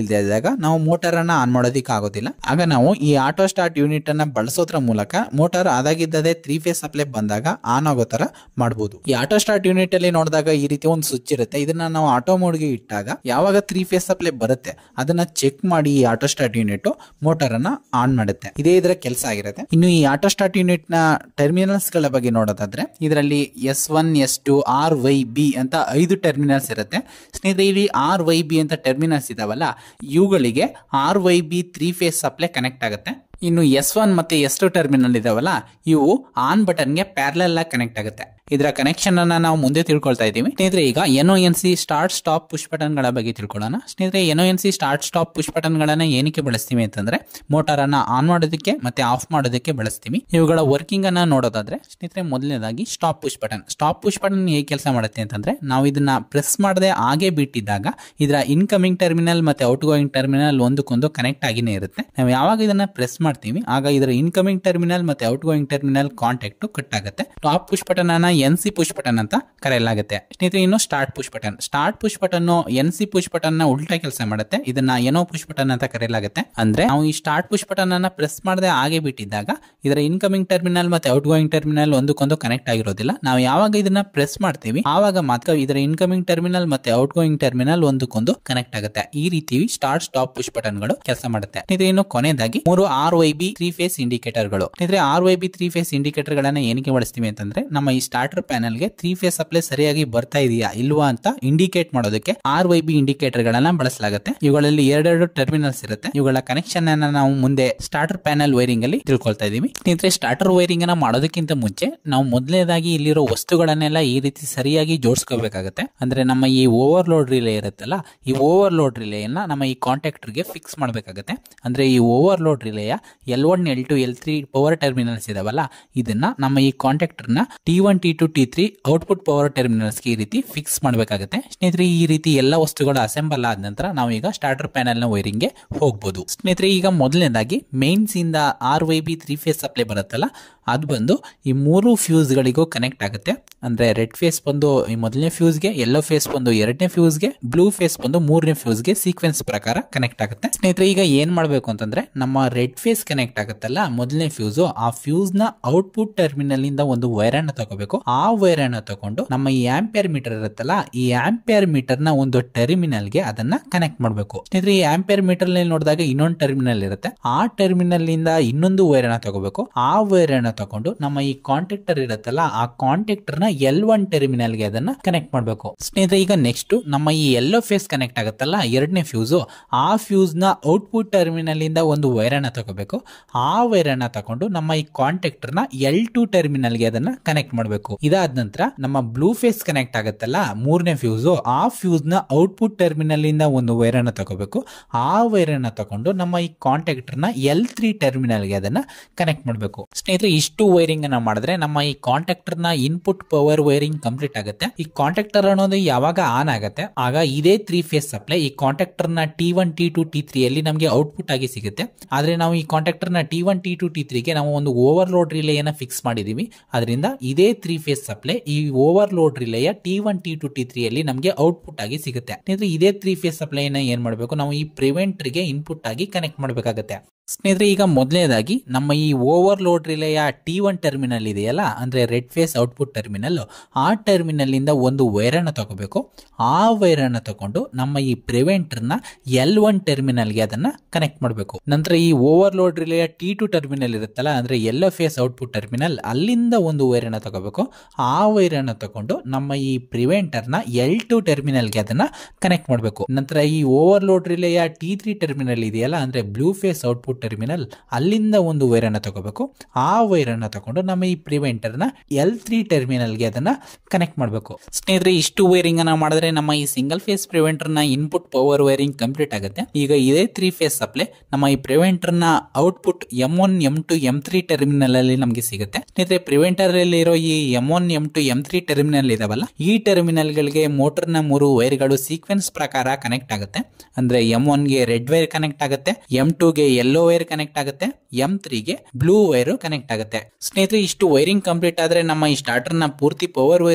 ನಾವು ಮೋಟರ್ ಅನ್ನ ಆನ್ ಮಾಡೋದಿಕ್ಕೆ ಆಗೋದಿಲ್ಲ ಆಗ ನಾವು ಈ ಆಟೋ ಸ್ಟಾರ್ಟ್ ಯೂನಿಟ್ ಅನ್ನ ಬಳಸೋದ್ರ ಮೂಲಕ ಮೋಟಾರ್ ಅದಾಗಿದ್ದದೇ ತ್ರೀ ಫೇಸ್ ಸಪ್ಲೈ ಬಂದಾಗ ಆನ್ ಆಗೋ ತರ ಮಾಡಬಹುದು ಈ ಆಟೋ ಸ್ಟಾರ್ಟ್ ಯೂನಿಟ್ ಅಲ್ಲಿ ನೋಡಿದಾಗ ಈ ರೀತಿ ಒಂದು ಸ್ವಿಚ್ ಇರುತ್ತೆ ಇದನ್ನ ನಾವು ಆಟೋ ಮೋಡ್ಗೆ ಇಟ್ಟಾಗ ಯಾವಾಗ ತ್ರೀ ಫೇಸ್ ಸಪ್ಲೈ ಬರುತ್ತೆ ಅದನ್ನ ಚೆಕ್ ಮಾಡಿ ಈ ಆಟೋ ಸ್ಟಾರ್ಟ್ ಯೂನಿಟ್ ಮೋಟಾರ್ ಅನ್ನ ಆನ್ ಮಾಡುತ್ತೆ ಇದೇ ಇದರ ಕೆಲಸ ಆಗಿರುತ್ತೆ ಇನ್ನು ಈ ಆಟೋ ಸ್ಟಾರ್ಟ್ ಯೂನಿಟ್ ನ ಟರ್ಮಿನಲ್ಸ್ ಗಳ ಬಗ್ಗೆ ನೋಡೋದಾದ್ರೆ ಇದರಲ್ಲಿ S one S two R Y B ಅಂತ ಐದು ಟರ್ಮಿನಲ್ಸ್ ಇರುತ್ತೆ ಸ್ನೇಹಿತರೆ ಇಲ್ಲಿ ಆರ್ ವೈ ಬಿ ಅಂತ ಟರ್ಮಿನಲ್ಸ್ ಇದಾವಲ್ಲ ಇವುಗಳಿಗೆ R Y B three phase supply connect ಆಗುತ್ತೆ ಇನ್ನು ಎಸ್ ಒನ್ ಮತ್ತೆ ಎಸ್ ಟು ಟರ್ಮಿನಲ್ ಇದಾವಲ್ಲ ಇವು ಆನ್ ಬಟನ್ಗೆ ಪ್ಯಾರಲಲ್ ಆಗಿ ಕನೆಕ್ಟ್ ಆಗುತ್ತೆ ಇದರ ಕನೆಕ್ಷನ್ ಅನ್ನ ನಾವು ಮುಂದೆ ತಿಳ್ಕೊಳ್ತಾ ಇದ್ದೀವಿ ಸ್ನೇಹಿತರೆ ಈಗ N N C start stop push button ಗಳ ಬಗ್ಗೆ ತಿಳ್ಕೊಳ್ಳೋಣ ಸ್ನೇಹಿತರೆ N N C start stop push button ಗಳನ್ನ ಏನಕ್ಕೆ ಬಳಸ್ತೀವಿ ಅಂತಂದ್ರೆ ಮೋಟಾರ್ ಅನ್ನ ಆನ್ ಮಾಡೋದಕ್ಕೆ ಮತ್ತೆ ಆಫ್ ಮಾಡೋದಕ್ಕೆ ಬಳಸ್ತೀವಿ ಇವುಗಳ ವರ್ಕಿಂಗ್ ಅನ್ನ ನೋಡೋದಾದ್ರೆ ಸ್ನೇಹಿತರೆ ಮೊದಲನೇದಾಗಿ stop push button stop push button ಹೇಗೆ ಕೆಲಸ ಮಾಡುತ್ತೆ ಅಂತಂದ್ರೆ ನಾವು ಇದನ್ನ ಪ್ರೆಸ್ ಮಾಡದೆ ಹಾಗೆ ಬಿಟ್ಟಿದ್ದಾಗ ಇದರ ಇನ್ಕಮಿಂಗ್ ಟರ್ಮಿನಲ್ ಮತ್ತೆ ಔಟ್ ಗೋಯಿಂಗ್ ಟರ್ಮಿನಲ್ ಒಂದಕ್ಕೊಂದು ಕನೆಕ್ಟ್ ಆಗಿನೇ ಇರುತ್ತೆ ನಾವು ಯಾವಾಗ ಇದನ್ನ ಪ್ರೆಸ್ ಮಾಡ್ತೀವಿ ಆಗ ಇದರ ಇನ್ಕಮಿಂಗ್ ಟರ್ಮಿನಲ್ ಮತ್ತೆ outgoing terminal contact cut ಆಗುತ್ತೆ ಟಾಪ್ ಪುಷ್ ಬಟನ್ ಅನ್ನ ಎನ್ ಸಿ ಪುಷ್ ಬಟನ್ ಅಂತ ಕರೆಯಲಾಗುತ್ತೆ ಸ್ನೇಹಿತರೆ ಇನ್ನು start push button start push button N C push button ನ ಉಲ್ಟಾ ಕೆಲಸ ಮಾಡುತ್ತೆ ಇದನ್ನ ಏನೋ ಪುಷ್ ಬಟನ್ ಅಂತ ಕರೆಯಲಾಗುತ್ತೆ ಅಂದ್ರೆ ನಾವು ಈ ಸ್ಟಾರ್ಟ್ ಪುಷ್ ಬಟನ್ ಅನ್ನ ಪ್ರೆಸ್ ಮಾಡದೆ ಹಾಗೆ ಬಿಟ್ಟಿದ್ದಾಗ ಇದರ ಇನ್ಕಮಿಂಗ್ ಟರ್ಮಿನಲ್ ಮತ್ತೆ ಔಟ್ ಗೋಯಿಂಗ್ ಟರ್ಮಿನಲ್ ಒಂದಕ್ಕೊಂದು ಕನೆಕ್ಟ್ ಆಗಿರೋದಿಲ್ಲ ನಾವು ಯಾವಾಗ ಇದನ್ನ ಪ್ರೆಸ್ ಮಾಡ್ತೀವಿ ಆವಾಗ ಮಾತ್ರ ಇದರ ಇನ್ಕಮಿಂಗ್ ಟರ್ಮಿನಲ್ ಮತ್ತೆ ಔಟ್ ಗೋಯಿಂಗ್ ಟರ್ಮಿನಲ್ ಒಂದಕ್ಕೊಂದು ಕನೆಕ್ಟ್ ಆಗುತ್ತೆ ಈ ರೀತಿ ಸ್ಟಾರ್ಟ್ ಸ್ಟಾಪ್ ಪುಷ್ ಬಟನ್ ಗಳು ಕೆಲಸ ಮಾಡುತ್ತೆ ಇದು ಇನ್ನು ಕೊನೆಯದಾಗಿ ಮೂರು R Y B three phase indicator ಗಳು ಇದ್ರೆ R Y B three phase indicator ಗಳನ್ನ ಏನಕ್ಕೆ ಬಳಸ್ತೀವಿ ಅಂತಂದ್ರೆ ನಮ್ಮ ಈ ಸ್ಟಾರ್ಟರ್ ಪ್ಯಾನಲ್ ಗೆ ತ್ರೀ ಫೇಸ್ ಸಪ್ಲೈ ಸರಿಯಾಗಿ ಬರ್ತಾ ಇದೆಯಾ ಇಲ್ವಾ ಅಂತ ಇಂಡಿಕೇಟ್ ಮಾಡೋದಕ್ಕೆ ಆರ್ ವೈ ಬಿ ಇಂಡಿಕೇಟರ್ ಗಳನ್ನ ಬಳಸಲಾಗುತ್ತೆ ಇವುಗಳಲ್ಲಿ ಎರಡೆರಡು ಟರ್ಮಿನಲ್ಸ್ ಇರುತ್ತೆ ಇವುಗಳ ಕನೆಕ್ಷನ್ ಅನ್ನ ನಾವು ಮುಂದೆ ಸ್ಟಾರ್ಟರ್ ಪ್ಯಾನಲ್ ವೈರಿಂಗ್ ಅಲ್ಲಿ ತಿಳ್ಕೊಳ್ತಾ ಇದೀವಿ ಸ್ನೇಹಿತರೆ ಸ್ಟಾರ್ಟರ್ ವೈರಿಂಗ್ ಅನ್ನ ಮಾಡೋದಕ್ಕಿಂತ ಮುಂಚೆ ನಾವು ಮೊದಲನೇದಾಗಿ ಇಲ್ಲಿರೋ ವಸ್ತುಗಳನ್ನೆಲ್ಲ ಈ ರೀತಿ ಸರಿಯಾಗಿ ಜೋಡಿಸ್ಕೋಬೇಕಾಗುತ್ತೆ ಅಂದ್ರೆ ನಮ್ಮ ಈ ಓವರ್ಲೋಡ್ ರಿಲೇ ಇರುತ್ತಲ್ಲ ಈ ಓವರ್ಲೋಡ್ ರಿಲೇಯನ್ನ ನಮ್ಮ ಈ ಕಾಂಟ್ಯಾಕ್ಟರ್ಗೆ ಫಿಕ್ಸ್ ಮಾಡಬೇಕಾಗುತ್ತೆ ಅಂದ್ರೆ ಈ ಓವರ್ಲೋಡ್ ರಿಲೇಯ L one L two L three power terminals ಇದಾವಲ್ಲ ಇದನ್ನ ನಮ್ಮ ಈ ಕಾಂಟ್ಯಾಕ್ಟರ್ನ T one T two T three output power ಟರ್ಮಿನಲ್ಸ್ಗೆ ಈ ರೀತಿ ಫಿಕ್ಸ್ ಮಾಡಬೇಕಾಗುತ್ತೆ ಸ್ನೇಹಿತರೆ ಈ ರೀತಿ ಎಲ್ಲ ವಸ್ತುಗಳು ಅಸೆಂಬಲ್ ಆದ ನಂತರ ನಾವು ಈಗ ಸ್ಟಾರ್ಟರ್ ಪ್ಯಾನಲ್ ನ ವೈರಿಂಗ್ಗೆ ಹೋಗ್ಬೋದು ಸ್ನೇಹಿತರೆ ಈಗ ಮೊದಲನೇದಾಗಿ ಮೇನ್ಸ್ ಇಂದ R Y B three phase supply ಬರುತ್ತಲ್ಲ ಅದು ಬಂದು ಈ ಮೂರು ಫ್ಯೂಸ್ಗಳಿಗೂ ಕನೆಕ್ಟ್ ಆಗುತ್ತೆ ಅಂದ್ರೆ ರೆಡ್ ಫೇಸ್ ಬಂದು ಈ ಮೊದಲನೇ ಫ್ಯೂಸ್ಗೆ ಯೆಲ್ಲೋ ಫೇಸ್ ಬಂದು ಎರಡನೇ ಫ್ಯೂಸ್ಗೆ ಬ್ಲೂ ಫೇಸ್ ಬಂದು ಮೂರನೇ ಫ್ಯೂಸ್ಗೆ ಸೀಕ್ವೆನ್ಸ್ ಪ್ರಕಾರ ಕನೆಕ್ಟ್ ಆಗುತ್ತೆ ಸ್ನೇಹಿತರೆ ಈಗ ಏನ್ ಮಾಡಬೇಕು ಅಂತಂದ್ರೆ ನಮ್ಮ ರೆಡ್ ಫೇಸ್ ಕನೆಕ್ಟ್ ಆಗುತ್ತಲ್ಲ ಮೊದಲನೇ ಫ್ಯೂಸ್ ಆ ಫ್ಯೂಸ್ ನ ಔಟ್ಪುಟ್ ಟರ್ಮಿನಲ್ ಇಂದ ಒಂದು ವೈರ್ ಅನ್ನ ತಗೋಬೇಕು ಆ ವೈರ್ ಅನ್ನ ತಗೊಂಡು ನಮ್ಮ ಈ ಆಂಪಿಯರ್ ಮೀಟರ್ ಇರುತ್ತಲ್ಲ ಈ ಆಂಪಿಯರ್ ಮೀಟರ್ ನ ಒಂದು ಟರ್ಮಿನಲ್ ಗೆ ಅದನ್ನ ಕನೆಕ್ಟ್ ಮಾಡಬೇಕು ಸ್ನೇಹಿತರೆ ಈ ಆಂಪಿಯರ್ ಮೀಟರ್ ನಲ್ಲಿ ನೋಡಿದಾಗ ಇನ್ನೊಂದು ಟರ್ಮಿನಲ್ ಇರುತ್ತೆ ಆ ಟರ್ಮಿನಲ್ ಇಂದ ಇನ್ನೊಂದು ವೈರ್ ಅನ್ನ ತಗೋಬೇಕು ಆ ವೈರ್ ಅನ್ನ ತಗೊಂಡು ನಮ್ಮ ಈ ಕಾಂಟ್ಯಾಕ್ಟರ್ ಇರುತ್ತಲ್ಲ ಆ ಕಾಂಟ್ಯಾಕ್ಟರ್ ನ ಎಲ್ ಒನ್ ಟರ್ಮಿನಲ್ ಗೆ ಅದನ್ನ ಕನೆಕ್ಟ್ ಮಾಡಬೇಕು ಸ್ನೇಹಿತರೆ ಈಗ ನೆಕ್ಸ್ಟ್ ನಮ್ಮ ಈ ಎಲ್ಲೋ ಫೇಸ್ ಕನೆಕ್ಟ್ ಆಗುತ್ತಲ್ಲ ಎರಡನೇ ಫ್ಯೂಸ್ ಆ ಫ್ಯೂಸ್ ನ ಔಟ್ಪುಟ್ ಟರ್ಮಿನಲ್ ಇಂದ ಒಂದು ವೈರ್ ಅನ್ನ ತಗೋಬೇಕು ಆ ವೈರ್ ಅನ್ನ ತಗೊಂಡು ನಮ್ಮ ಈ ಕಾಂಟ್ಯಾಕ್ಟರ್ ನ ಎಲ್ ಟು ಟರ್ಮಿನಲ್ ಗೆ ಅದನ್ನ ಕನೆಕ್ಟ್ ಮಾಡಬೇಕು ಇದಾದ ನಂತರ ನಮ್ಮ ಬ್ಲೂ ಫೇಸ್ ಕನೆಕ್ಟ್ ಆಗುತ್ತಲ್ಲ ಮೂರನೇ ಫ್ಯೂಸ್ ಆ ಫ್ಯೂಸ್ ನ ಔಟ್ಪುಟ್ ಟರ್ಮಿನಲ್ ಇಂದ ಒಂದು ವೈರ್ ಅನ್ನ ತಗೋಬೇಕು ಆ ವೈರ್ ಅನ್ನ ತಗೊಂಡು ನಮ್ಮ ಈ ಕಾಂಟ್ಯಾಕ್ಟರ್ ನ ಎಲ್ ತ್ರೀ ಟರ್ಮಿನಲ್ ಗೆ ಅದನ್ನ ಕನೆಕ್ಟ್ ಮಾಡಬೇಕು ಸ್ನೇಹಿತರೆ ಇಷ್ಟು ವೈರಿಂಗ್ ಅನ್ನ ಮಾಡಿದ್ರೆ ನಮ್ಮ ಈ ಕಾಂಟ್ಯಾಕ್ಟರ್ ನ ಇನ್ಪುಟ್ ಪವರ್ ವೈರಿಂಗ್ ಕಂಪ್ಲೀಟ್ ಆಗುತ್ತೆ ಈ ಕಾಂಟ್ಯಾಕ್ಟರ್ ಅನ್ನೋದು ಯಾವಾಗ ಆನ್ ಆಗುತ್ತೆ ಆಗ ಇದೇ ತ್ರೀ ಫೇಸ್ ಸಪ್ಲೈ ಈ ಕಾಂಟ್ಯಾಕ್ಟರ್ ನ T one T two T three ಅಲ್ಲಿ ನಮಗೆ ಔಟ್ಪುಟ್ ಆಗಿ ಸಿಗುತ್ತೆ ಆದ್ರೆ ನಾವು ಈ ಕಾಂಟ್ಯಾಕ್ಟರ್ ನ T one T two T ತ್ರೀಗೆ ನಾವು ಒಂದು ಓವರ್ಲೋಡ್ ರಿಲೇಯನ್ನ ಫಿಕ್ಸ್ ಮಾಡಿದೀವಿ ಅದರಿಂದ ಇದೇ ತ್ರೀ ಫೇಸ್ ಸಪ್ಲೈ ಈ ಓವರ್ಲೋಡ್ ರಿಲೇಯ T one T two T three ಅಲ್ಲಿ ನಮಗೆ ಔಟ್ಪುಟ್ ಆಗಿ ಸಿಗುತ್ತೆ ಸ್ನೇಹಿತರೆ ಇದೇ ತ್ರೀ ಫೇಸ್ ಸಪ್ಲೈನ ಏನ್ ಮಾಡಬೇಕು ನಾವು ಈ ಪ್ರಿವೆಂಟರ್ಗೆ ಇನ್ಪುಟ್ ಆಗಿ ಕನೆಕ್ಟ್ ಮಾಡಬೇಕಾಗುತ್ತೆ ಸ್ನೇಹಿತರೆ ಈಗ ಮೊದಲನೇದಾಗಿ ನಮ್ಮ ಈ ಓವರ್ಲೋಡ್ ರಿಲೇಯ ಟಿ ಒನ್ ಟರ್ಮಿನಲ್ ಇದೆಯಲ್ಲ ಅಂದ್ರೆ ರೆಡ್ ಫೇಸ್ ಔಟ್ಪುಟ್ ಟರ್ಮಿನಲ್ ಆ ಟರ್ಮಿನಲ್ ಇಂದ ಒಂದು ವೈರ್ ಅನ್ನ ತಗೋಬೇಕು ಆ ವೈರ್ ಅನ್ನ ತಗೊಂಡು ನಮ್ಮ ಈ ಪ್ರಿವೆಂಟರ್ ನ ಎಲ್ ಒನ್ ಟರ್ಮಿನಲ್ಗೆ ಅದನ್ನ ಕನೆಕ್ಟ್ ಮಾಡಬೇಕು ನಂತರ ಈ ಓವರ್ಲೋಡ್ ರಿಲೇಯ ಟಿ ಟು ಟರ್ಮಿನಲ್ ಇರುತ್ತಲ್ಲ ಅಂದ್ರೆ ಎಲ್ಲೋ ಫೇಸ್ ಔಟ್ಪುಟ್ ಟರ್ಮಿನಲ್ ಅಲ್ಲಿಂದ ಒಂದು ವೈರ್ ಅನ್ನ ತಗೋಬೇಕು ಆ ವೈರ್ ಅನ್ನ ತಗೊಂಡು ನಮ್ಮ ಈ ಪ್ರಿವೆಂಟರ್ ನ ಎಲ್ ಟು ಟರ್ಮಿನಲ್ಗೆ ಅದನ್ನ ಕನೆಕ್ಟ್ ಮಾಡಬೇಕು ನಂತರ ಈ ಓವರ್ಲೋಡ್ ರಿಲೇಯ ಟಿ ತ್ರೀ ಟರ್ಮಿನಲ್ ಇದೆಯಲ್ಲ ಅಂದ್ರೆ ಬ್ಲೂ ಫೇಸ್ ಔಟ್ಪುಟ್ ಟರ್ಮಿನಲ್ ಅಲ್ಲಿಂದ ಒಂದು ವೈರ್ ಅನ್ನ ತಗೋಬೇಕು ಆ ವೈರ್ ಅನ್ನ ತಗೊಂಡು ನಮ್ಮ ಈ ಪ್ರಿವೆಂಟರ್ ನ ಎಲ್ ತ್ರೀ ಟರ್ಮಿನಲ್ಗೆ ಅದನ್ನ ಕನೆಕ್ಟ್ ಮಾಡಬೇಕು ಸ್ನೇಹಿತರೆ ಇಷ್ಟು ವೈರಿಂಗ್ ಅನ್ನ ಮಾಡಿದ್ರೆ ನಮ್ಮ ಈ ಸಿಂಗಲ್ ಫೇಸ್ ಪ್ರಿವೆಂಟರ್ ನ ಇನ್ಪುಟ್ ಪವರ್ ವೈರಿಂಗ್ ಕಂಪ್ಲೀಟ್ ಆಗುತ್ತೆ ಈಗ ಇದೇ ತ್ರೀ ಫೇಸ್ ಸಪ್ಲೈ ನಮ್ಮ ಈ ಪ್ರಿವೆಂಟರ್ ನ output M one M two M three terminal ಅಲ್ಲಿ ನಮಗೆ ಸಿಗುತ್ತೆ ಸ್ನೇಹಿತರೆ ಪ್ರಿವೆಂಟರ್ ಅಲ್ಲಿ ಇರೋ ಈ M one M two M three terminal ಇದಾವಲ್ಲ ಈ ಟರ್ಮಿನಲ್ ಗಳಿಗೆ ಮೋಟರ್ ನ ಮೂರು ವೈರ್ಗಳು ಸೀಕ್ವೆನ್ಸ್ ಪ್ರಕಾರ ಕನೆಕ್ಟ್ ಆಗುತ್ತೆ ಅಂದ್ರೆ ಎಂ ಒನ್ ಗೆ ರೆಡ್ ವೈರ್ ಕನೆಕ್ಟ್ ಆಗುತ್ತೆ ಎಂ ಟೂ ಗೆ ಯೆಲ್ಲೋ ವೈರ್ ಕನೆಕ್ಟ್ ಆಗುತ್ತೆ ಎಂ ತ್ರೀಗೆ ಬ್ಲೂ ವೈರ್ ಕನೆಕ್ಟ್ ಆಗುತ್ತೆ ಸ್ನೇಹಿತರೆ ಇಷ್ಟು ವೈರಿಂಗ್ ಕಂಪ್ಲೀಟ್ ಆದ್ರೆ ನಮ್ಮ ಈ ಸ್ಟಾರ್ಟರ್ ನ ಪೂರ್ತಿ ಪವರ್ ವೈರಿಂಗ್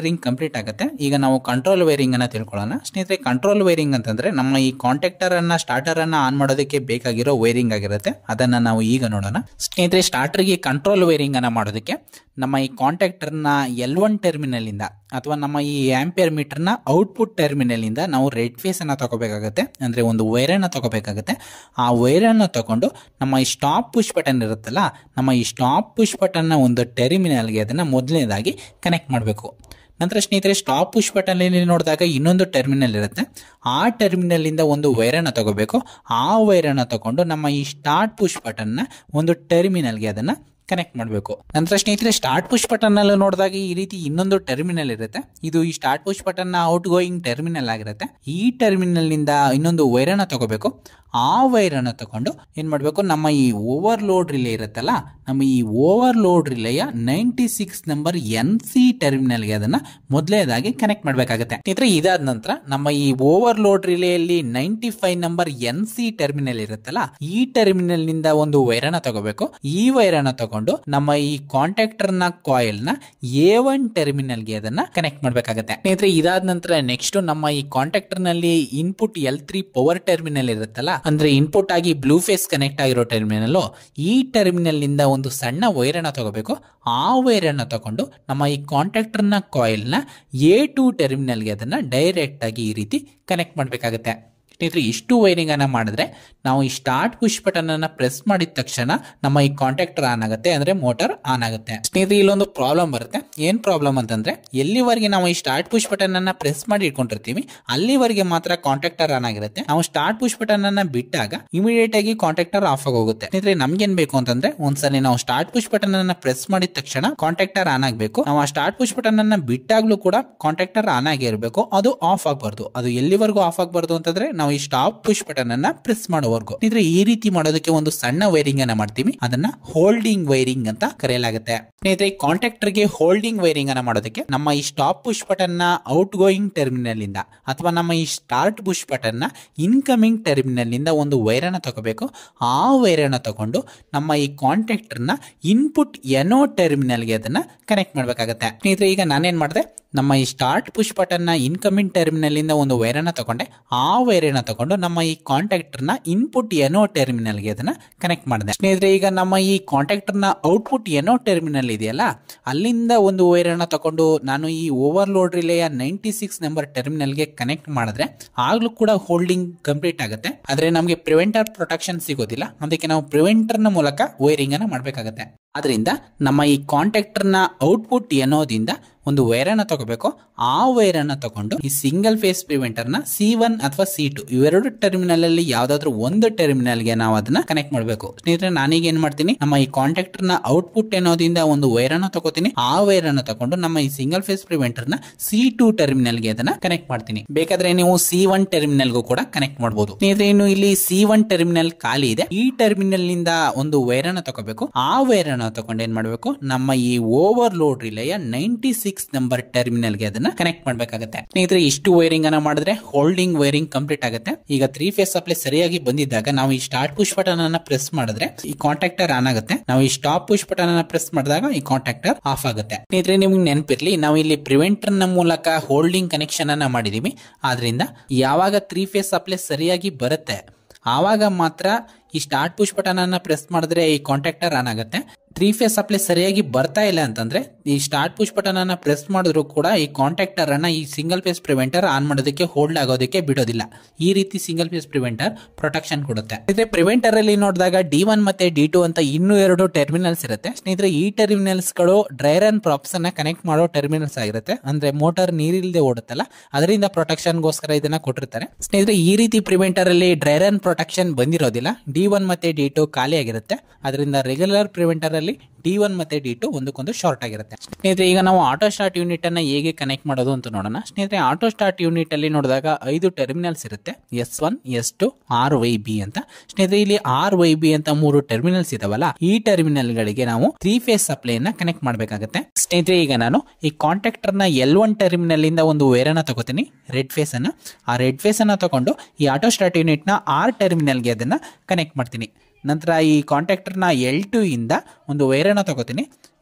ವೈರಿಂಗ್ ಕಂಪ್ಲೀಟ್ ಆಗುತ್ತೆ ಈಗ ನಾವು ಕಂಟ್ರೋಲ್ ವೈರಿಂಗ್ ಅನ್ನ ತಿಳ್ಕೊಳ್ಳೋಣ ಸ್ನೇಹಿತರೆ ಕಂಟ್ರೋಲ್ ವೈರಿಂಗ್ ಅಂತಂದ್ರೆ ನಮ್ಮ ಈ ಕಾಂಟ್ಯಾಕ್ಟರ್ ಅನ್ನ ಸ್ಟಾರ್ಟರ್ ಅನ್ನ ಆನ್ ಮಾಡೋದಕ್ಕೆ ಬೇಕಾಗಿರೋ ವೈರಿಂಗ್ ಆಗಿರುತ್ತೆ ಅದನ್ನ ನಾವು ಈಗ ನೋಡೋಣ ಸ್ನೇಹಿತರೆ ಸ್ಟಾರ್ಟರ್ಗೆ ಕಂಟ್ರೋಲ್ ವೈರಿಂಗ್ ಅನ್ನ ಮಾಡೋದಕ್ಕೆ ನಮ್ಮ ಈ ಕಾಂಟ್ಯಾಕ್ಟರ್ನ ಎಲ್ ಒನ್ ಟರ್ಮಿನಲ್ ಇಂದ ಅಥವಾ ನಮ್ಮ ಈ ಆಂಪಿಯರ್ ಮೀಟರ್ನ ಔಟ್ಪುಟ್ ಟರ್ಮಿನಲ್ ಇಂದ ನಾವು ರೆಡ್ ಫೇಸ್ ಅನ್ನ ತಗೋಬೇಕಾಗುತ್ತೆ ಅಂದ್ರೆ ಒಂದು ವೈರನ್ನ ತಗೋಬೇಕಾಗುತ್ತೆ ಆ ವೈರನ್ನ ತಗೊಂಡು ನಮ್ಮ ಈ ಸ್ಟಾಪ್ ಪುಷ್ ಬಟನ್ ಇರುತ್ತಲ್ಲ ನಮ್ಮ ಈ ಸ್ಟಾಪ್ ಪುಷ್ ಬಟನ್ನ ಒಂದು ಟರ್ಮಿನಲ್ಗೆ ಅದನ್ನ ಮೊದಲನೇದಾಗಿ ಕನೆಕ್ಟ್ ಮಾಡಬೇಕು ನಂತರ ಸ್ನೇಹಿತರೆ ಸ್ಟಾಪ್ ಪುಷ್ ಬಟನ್ ನೋಡಿದಾಗ ಇನ್ನೊಂದು ಟರ್ಮಿನಲ್ ಇರುತ್ತೆ ಆ ಟರ್ಮಿನಲ್ ಇಂದ ಒಂದು ವೈರನ್ನ ತಗೋಬೇಕು ಆ ವೈರನ್ನ ತಗೊಂಡು ನಮ್ಮ ಈ ಸ್ಟಾರ್ಟ್ ಪುಷ್ ಬಟನ್ನ ಒಂದು ಟರ್ಮಿನಲ್ಗೆ ಅದನ್ನ ಕನೆಕ್ಟ್ ಮಾಡಬೇಕು ನಂತರ ಸ್ನೇಹಿತರೆ ಸ್ಟಾರ್ಟ್ ಪುಷ್ ಬಟನ್ ಅಲ್ಲಿ ನೋಡಿದಾಗ ಈ ರೀತಿ ಇನ್ನೊಂದು ಟರ್ಮಿನಲ್ ಇರುತ್ತೆ ಇದು ಈ ಸ್ಟಾರ್ಟ್ ಪುಷ್ ಬಟನ್ ನ ಔಟ್ ಗೋಯಿಂಗ್ ಟರ್ಮಿನಲ್ ಆಗಿರುತ್ತೆ ಈ ಟರ್ಮಿನಲ್ ನಿಂದ ಇನ್ನೊಂದು ವೈರನ್ನ ತಗೋಬೇಕು ಆ ವೈರನ್ನ ತಗೊಂಡು ಏನ್ ಮಾಡಬೇಕು ನಮ್ಮ ಈ ಓವರ್ಲೋಡ್ ರಿಲೇ ಇರುತ್ತಲ್ಲ ನಮ್ಮ ಈ ಓವರ್ಲೋಡ್ ರಿಲೇಯ ninety six number N C ಟರ್ಮಿನಲ್ಗೆ ಅದನ್ನ ಮೊದಲೇದಾಗಿ ಕನೆಕ್ಟ್ ಮಾಡಬೇಕಾಗುತ್ತೆ ಸ್ನೇಹಿತರೆ ಇದಾದ ನಂತರ ನಮ್ಮ ಈ ಓವರ್ಲೋಡ್ ರಿಲೇಯಲ್ಲಿ ninety five number N C terminal ಇರುತ್ತಲ್ಲ ಈ ಟರ್ಮಿನಲ್ ನಿಂದ ಒಂದು ವೈರನ್ನ ತಗೋಬೇಕು ಈ ವೈರನ್ನ ತಗೊಂಡು ನಮ್ಮ ಈ ಕಾಂಟ್ಯಾಕ್ಟರ್ ನ ಕಾಯಿಲ್ ನ ಎ ಒನ್ ಟರ್ಮಿನಲ್ ಗೆ ಅದನ್ನ ಕನೆಕ್ಟ್ ಮಾಡಬೇಕಾಗುತ್ತೆ ಸ್ನೇಹಿತರೆ ಇದಾದ ನಂತರ ನೆಕ್ಸ್ಟ್ ನಮ್ಮ ಈ ಕಾಂಟ್ಯಾಕ್ಟರ್ ನಲ್ಲಿ input L three power terminal ಇರುತ್ತಲ್ಲ ಅಂದ್ರೆ ಇನ್ಪುಟ್ ಆಗಿ ಬ್ಲೂ ಫೇಸ್ ಕನೆಕ್ಟ್ ಆಗಿರೋ ಟರ್ಮಿನಲ್ ಈ ಟರ್ಮಿನಲ್ ನಿಂದ ಒಂದು ಸಣ್ಣ ವೈರನ್ನ ತಗೋಬೇಕು ಆ ವೈರನ್ನ ತಗೊಂಡು ನಮ್ಮ ಈ ಕಾಂಟ್ಯಾಕ್ಟರ್ ನ ಕಾಯಿಲ್ ನ ಎ ಟು ಟರ್ಮಿನಲ್ಗೆ ಅದನ್ನ ಡೈರೆಕ್ಟ್ ಆಗಿ ಈ ರೀತಿ ಕನೆಕ್ಟ್ ಮಾಡಬೇಕಾಗುತ್ತೆ ಸ್ನೇಹಿತರೆ ಇಷ್ಟು ವೈರಿಂಗ್ ಅನ್ನ ಮಾಡಿದ್ರೆ ನಾವು ಈ ಸ್ಟಾರ್ಟ್ ಪುಷ್ ಬಟನ್ ಅನ್ನ ಪ್ರೆಸ್ ಮಾಡಿದ ತಕ್ಷಣ ನಮ್ಮ ಈ ಕಾಂಟ್ಯಾಕ್ಟರ್ ಆನ್ ಆಗುತ್ತೆ ಅಂದ್ರೆ ಮೋಟಾರ್ ಆನ್ ಆಗುತ್ತೆ ಸ್ನೇಹಿತರೆ ಇಲ್ಲೊಂದು ಪ್ರಾಬ್ಲಮ್ ಬರುತ್ತೆ ಏನ್ ಪ್ರಾಬ್ಲಮ್ ಅಂತಂದ್ರೆ ಎಲ್ಲಿವರೆಗೆ ನಾವು ಈ ಸ್ಟಾರ್ಟ್ ಪುಷ್ ಬಟನ್ ಅನ್ನ ಪ್ರೆಸ್ ಮಾಡಿ ಇಟ್ಕೊಂಡಿರ್ತೀವಿ ಅಲ್ಲಿವರೆಗೆ ಮಾತ್ರ ಕಾಂಟ್ಯಾಕ್ಟರ್ ಆನ್ ಆಗಿರುತ್ತೆ ನಾವು ಸ್ಟಾರ್ಟ್ ಪುಷ್ ಬಟನ್ ಅನ್ನ ಬಿಟ್ಟಾಗ ಇಮಿಡಿಯೇಟ್ ಆಗಿ ಕಾಂಟ್ಯಾಕ್ಟರ್ ಆಫ್ ಆಗಿ ಹೋಗುತ್ತೆ ಸ್ನೇಹಿತರೆ ನಮ್ಗೇನ್ ಬೇಕು ಅಂತಂದ್ರೆ ಒಂದ್ಸಲಿ ನಾವು ಸ್ಟಾರ್ಟ್ ಪುಷ್ ಬಟನ್ ಅನ್ನ ಪ್ರೆಸ್ ಮಾಡಿದ ತಕ್ಷಣ ಕಾಂಟ್ಯಾಕ್ಟರ್ ಆನ್ ಆಗಬೇಕು ನಾವು ಆ ಸ್ಟಾರ್ಟ್ ಪುಷ್ ಬಟನ್ ಅನ್ನ ಬಿಟ್ಟಾಗ್ಲೂ ಕೂಡ ಕಾಂಟ್ಯಾಕ್ಟರ್ ಆನ್ ಆಗಿ ಇರಬೇಕು ಅದು ಆಫ್ ಆಗಬಾರ್ದು ಅದು ಎಲ್ಲಿವರೆಗೂ ಆಫ್ ಆಗಬಾರ್ದು ಅಂತಂದ್ರೆ ನಾವು ಈ ಸ್ಟಾಪ್ ಪುಷ್ ಬಟನ್ ಅನ್ನ ಪ್ರೆಸ್ ಮಾಡೋವರೆಗೂ ಇದ್ರೆ ಈ ರೀತಿ ಮಾಡೋದಕ್ಕೆ ಒಂದು ಸಣ್ಣ ವೈರಿಂಗ್ ಅನ್ನ ಮಾಡ್ತೀವಿ ಅದನ್ನ ಹೋಲ್ಡಿಂಗ್ ವೈರಿಂಗ್ ಅಂತ ಕರೆಯಲಾಗುತ್ತೆ ಸ್ನೇಹಿತರೆ ಕಾಂಟ್ಯಾಕ್ಟರ್ ಗೆ ಹೋಲ್ಡಿಂಗ್ ವೈರಿಂಗ್ ಅನ್ನ ಮಾಡೋದಕ್ಕೆ ನಮ್ಮ ಈ ಸ್ಟಾಪ್ ಪುಷ್ ಬಟನ್ ನ ಔಟ್ ಗೋಯಿಂಗ್ ಟರ್ಮಿನಲ್ ಇಂದ ಅಥವಾ ನಮ್ಮ ಈ ಸ್ಟಾರ್ಟ್ ಪುಷ್ ಬಟನ್ ನ ಇನ್ಕಮಿಂಗ್ ಟರ್ಮಿನಲ್ ನಿಂದ ಒಂದು ವೈರನ್ನ ತಗೋಬೇಕು ಆ ವೈರನ್ನ ತಗೊಂಡು ನಮ್ಮ ಈ ಕಾಂಟ್ಯಾಕ್ಟರ್ ನ ಇನ್ಪುಟ್ ಎನೋ ಟರ್ಮಿನಲ್ಗೆ ಅದನ್ನ ಕನೆಕ್ಟ್ ಮಾಡಬೇಕಾಗತ್ತೆ ಸ್ನೇಹಿತರೆ ಈಗ ನಾನೇನ್ ಮಾಡಿದೆ ನಮ್ಮ ಈ ಸ್ಟಾರ್ಟ್ ಪುಷ್ ಬಟನ್ ನ ಇನ್ಕಮಿಂಗ್ ಟರ್ಮಿನಲ್ ಇಂದ ಒಂದು ವೈರನ್ನ ತಗೊಂಡೆ ಆ ವೈರನ್ನ ತಗೊಂಡು ನಮ್ಮ ಈ ಕಾಂಟ್ಯಾಕ್ಟರ್ ನ ಇನ್ಪುಟ್ ಎನೋ ಟರ್ಮಿನಲ್ ಗೆ ಅದನ್ನ ಕನೆಕ್ಟ್ ಮಾಡಿದೆ ಸ್ನೇಹಿತರೆ ಈಗ ನಮ್ಮ ಈ ಕಾಂಟ್ಯಾಕ್ಟರ್ ನ ಔಟ್ಪುಟ್ ಎನೋ ಟರ್ಮಿನಲ್ ಇದೆಯಲ್ಲ ಅಲ್ಲಿಂದ ಒಂದು ವೈರನ್ನ ತಗೊಂಡು ನಾನು ಈ ಓವರ್ಲೋಡ್ ರಿಲೇಯ ನೈಂಟಿ ಸಿಕ್ಸ್ ನಂಬರ್ ಟರ್ಮಿನಲ್ ಗೆ ಕನೆಕ್ಟ್ ಮಾಡಿದ್ರೆ ಆಗ್ಲೂ ಕೂಡ ಹೋಲ್ಡಿಂಗ್ ಕಂಪ್ಲೀಟ್ ಆಗುತ್ತೆ ಆದ್ರೆ ನಮಗೆ ಪ್ರಿವೆಂಟರ್ ಪ್ರೊಟೆಕ್ಷನ್ ಸಿಗೋದಿಲ್ಲ ಅದಕ್ಕೆ ನಾವು ಪ್ರಿವೆಂಟರ್ ನ ಮೂಲಕ ವೈರಿಂಗ್ ಅನ್ನ ಮಾಡಬೇಕಾಗುತ್ತೆ ಅದರಿಂದ ನಮ್ಮ ಈ ಕಾಂಟ್ಯಾಕ್ಟರ್ ನ ಔಟ್ಪುಟ್ ಎನ್ನೋದಿಂದ ಒಂದು ವೈರನ್ನ ತಗೋಬೇಕು ಆ ವೈರನ್ನ ತಗೊಂಡು ಈ ಸಿಂಗಲ್ ಫೇಸ್ ಪ್ರಿವೆಂಟರ್ ನ ಸಿ ಒನ್ ಅಥವಾ ಸಿ ಟು ಇವೆರಡು ಟರ್ಮಿನಲ್ ಅಲ್ಲಿ ಯಾವ್ದಾದ್ರು ಒಂದು ಟರ್ಮಿನಲ್ ಗೆ ನಾವು ಅದನ್ನ ಕನೆಕ್ಟ್ ಮಾಡಬೇಕು ಸ್ನೇಹಿತರೆ ನಾನೀಗ ಏನ್ ಮಾಡ್ತೀನಿ ನಮ್ಮ ಈ ಕಾಂಟ್ಯಾಕ್ಟರ್ ನ ಔಟ್ಪುಟ್ ಎನ್ನೋದಿಂದ ಒಂದು ವೈರನ್ನ ತಗೋತೀನಿ ಆ ವೈರನ್ನ ತಗೊಂಡು ನಮ್ಮ ಈ ಸಿಂಗಲ್ ಫೇಸ್ ಪ್ರಿವೆಂಟರ್ ನ ಸಿ ಟು ಟರ್ಮಿನಲ್ ಗೆ ಅದನ್ನ ಕನೆಕ್ಟ್ ಮಾಡ್ತೀನಿ ಬೇಕಾದ್ರೆ ನೀವು ಸಿ ಒನ್ ಟರ್ಮಿನಲ್ ಗೂ ಕೂಡ ಕನೆಕ್ಟ್ ಮಾಡಬಹುದು ಸ್ನೇಹಿತರೆ ಇನ್ನು ಇಲ್ಲಿ ಸಿ ಒನ್ ಟರ್ಮಿನಲ್ ಖಾಲಿ ಇದೆ ಈ ಟರ್ಮಿನಲ್ ನಿಂದ ಒಂದು ವೈರನ್ನ ತಗೋಬೇಕು ಆ ವೈರನ್ನ ತಗೊಂಡು ಏನ್ ಮಾಡಬೇಕು ನಮ್ಮ ಈ ಓವರ್ಲೋಡ್ ರಿಲೇಯ ನೈಂಟಿ ಸಿಕ್ಸ್ ನಂಬರ್ ಟರ್ಮಿನಲ್ ಗೆ ಅದನ್ನ ಕನೆಕ್ಟ್ ಮಾಡಬೇಕಾಗುತ್ತೆ ಸ್ನೇಹಿತರೆ ಇಷ್ಟು ವೈರಿಂಗ್ ಅನ್ನ ಮಾಡಿದ್ರೆ ಹೋಲ್ಡಿಂಗ್ ವೈರಿಂಗ್ ಕಂಪ್ಲೀಟ್ ಆಗುತ್ತೆ ಈಗ ತ್ರೀ ಫೇಸ್ ಸಪ್ಲೈ ಸರಿಯಾಗಿ ಬಂದಿದ್ದಾಗ ನಾವು ಈ ಸ್ಟಾರ್ಟ್ ಪುಷ್ ಬಟನ್ ಅನ್ನ ಪ್ರೆಸ್ ಮಾಡಿದ್ರೆ ಈ ಕಾಂಟ್ಯಾಕ್ಟರ್ ಆನ್ ಆಗುತ್ತೆ ನಾವು ಈ ಸ್ಟಾಪ್ ಪುಷ್ ಬಟನ್ ಅನ್ನ ಪ್ರೆಸ್ ಮಾಡಿದಾಗ ಈ ಕಾಂಟ್ಯಾಕ್ಟರ್ ಆಫ್ ಆಗುತ್ತೆ ಸ್ನೇಹಿತರೆ ನಿಮ್ಗೆ ನೆನಪಿರ್ಲಿ ನಾವು ಇಲ್ಲಿ ಪ್ರಿವೆಂಟರ್ ನ ಮೂಲಕ ಹೋಲ್ಡಿಂಗ್ ಕನೆಕ್ಷನ್ ಅನ್ನ ಮಾಡಿದೀವಿ ಆದ್ರಿಂದ ಯಾವಾಗ ತ್ರೀ ಫೇಸ್ ಸಪ್ಲೈ ಸರಿಯಾಗಿ ಬರುತ್ತೆ ಆವಾಗ ಮಾತ್ರ ಈ ಸ್ಟಾರ್ಟ್ ಪುಷ್ ಬಟನ್ ಅನ್ನ ಪ್ರೆಸ್ ಮಾಡಿದ್ರೆ ಈ ಕಾಂಟ್ಯಾಕ್ಟರ್ ಆನ್ ಆಗುತ್ತೆ ತ್ರೀ ಫೇಸ್ ಸಪ್ಲೈ ಸರಿಯಾಗಿ ಬರ್ತಾ ಇಲ್ಲ ಅಂತಂದ್ರೆ ಈ ಸ್ಟಾರ್ಟ್ ಪುಷ್ ಬಟನ್ ಅನ್ನ ಪ್ರೆಸ್ ಮಾಡಿದ್ರು ಕೂಡ ಈ ಕಾಂಟ್ಯಾಕ್ಟರ್ ಅನ್ನ ಈ ಸಿಂಗಲ್ ಫೇಸ್ ಪ್ರಿವೆಂಟರ್ ಆನ್ ಮಾಡೋದಕ್ಕೆ ಹೋಲ್ಡ್ ಆಗೋದಕ್ಕೆ ಬಿಡೋದಿಲ್ಲ ಈ ರೀತಿ ಸಿಂಗಲ್ ಫೇಸ್ ಪ್ರಿವೆಂಟರ್ ಪ್ರೊಟೆಕ್ಷನ್ ಕೊಡುತ್ತೆ ಸ್ನೇಹಿತರೆ ಪ್ರಿವೆಂಟರ್ ಅಲ್ಲಿ ನೋಡಿದಾಗ ಡಿ ಒನ್ ಮತ್ತೆ ಡಿ ಟು ಅಂತ ಇನ್ನೂ ಎರಡು ಟರ್ಮಿನಲ್ಸ್ ಇರುತ್ತೆ ಸ್ನೇಹಿತರೆ ಈ ಟರ್ಮಿನಲ್ಸ್ ಗಳು ಡ್ರೈರ್ ಅಂಡ್ ಪ್ರಾಪ್ಸ್ ಅನ್ನ ಕನೆಕ್ಟ್ ಮಾಡೋ ಟರ್ಮಿನಲ್ಸ್ ಆಗಿರುತ್ತೆ ಅಂದ್ರೆ ಮೋಟಾರ್ ನೀರಿಲ್ಲದೆ ಓಡುತ್ತಲ್ಲ ಅದರಿಂದ ಪ್ರೊಟೆಕ್ಷನ್ ಗೋಸ್ಕರ ಇದನ್ನ ಕೊಟ್ಟಿರ್ತಾರೆ ಸ್ನೇಹಿತರೆ ಈ ರೀತಿ ಪ್ರಿವೆಂಟರ್ ಅಲ್ಲಿ ಡ್ರೈರ್ ಅಂಡ್ ಪ್ರೊಟೆಕ್ಷನ್ ಬಂದಿರೋದಿಲ್ಲ ಡಿ ಒನ್ ಮತ್ತೆ ಡಿ ಟು ಖಾಲಿ ಆಗಿರುತ್ತೆ ಅದರಿಂದ ರೆಗ್ಯುಲರ್ ಪ್ರಿವೆಂಟರ್ ಅಲ್ಲಿ ಡಿ ಒನ್ ಮತ್ತೆ ಡಿ ಟು ಒಂದಕ್ಕೊಂದು ಶಾರ್ಟ್ ಆಗಿರುತ್ತೆ ಸ್ನೇಹಿತರೆ ಈಗ ನಾವು ಆಟೋ ಸ್ಟಾರ್ಟ್ ಯೂನಿಟ್ ಅನ್ನ ಹೇಗೆ ಕನೆಕ್ಟ್ ಮಾಡೋದು ಅಂತ ನೋಡೋಣ ಸ್ನೇಹಿತರೆ ಆಟೋ ಸ್ಟಾರ್ಟ್ ಯೂನಿಟ್ ಅಲ್ಲಿ ನೋಡಿದಾಗ ಐದು ಟರ್ಮಿನಲ್ಸ್ ಇರುತ್ತೆ S one S two R Y B ಅಂತ ಸ್ನೇಹಿತರೆ ಇಲ್ಲಿ ಆರ್ ವೈ ಬಿ ಅಂತ ಮೂರು ಟರ್ಮಿನಲ್ಸ್ ಇದಾವಲ್ಲ ಈ ಟರ್ಮಿನಲ್ ಗಳಿಗೆ ನಾವು ತ್ರೀ ಫೇಸ್ ಸಪ್ಲೈನ ಕನೆಕ್ಟ್ ಮಾಡಬೇಕಾಗುತ್ತೆ ಸ್ನೇಹಿತರೆ ಈಗ ನಾನು ಈ ಕಾಂಟ್ಯಾಕ್ಟರ್ ನ ಎಲ್ ಒನ್ ಟರ್ಮಿನಲ್ ಇಂದ ಒಂದು ವೇರನ್ನ ತಗೋತೀನಿ ರೆಡ್ ಫೇಸ್ ಅನ್ನ ಆ ರೆಡ್ ಫೇಸ್ ಅನ್ನ ತಗೊಂಡು ಈ ಆಟೋ ಸ್ಟಾರ್ಟ್ ಯೂನಿಟ್ ನ ಆರ್ ಟರ್ಮಿನಲ್ಗೆ ಅದನ್ನ ಕನೆಕ್ಟ್ ಮಾಡ್ತೀನಿ ನಂತರ ಈ ಕಾಂಟ್ಯಾಕ್ಟರ್ನ ಎಲ್ ಟು ಇಂದ ಒಂದು ವೈರನ್ನ ತಗೋತೀನಿ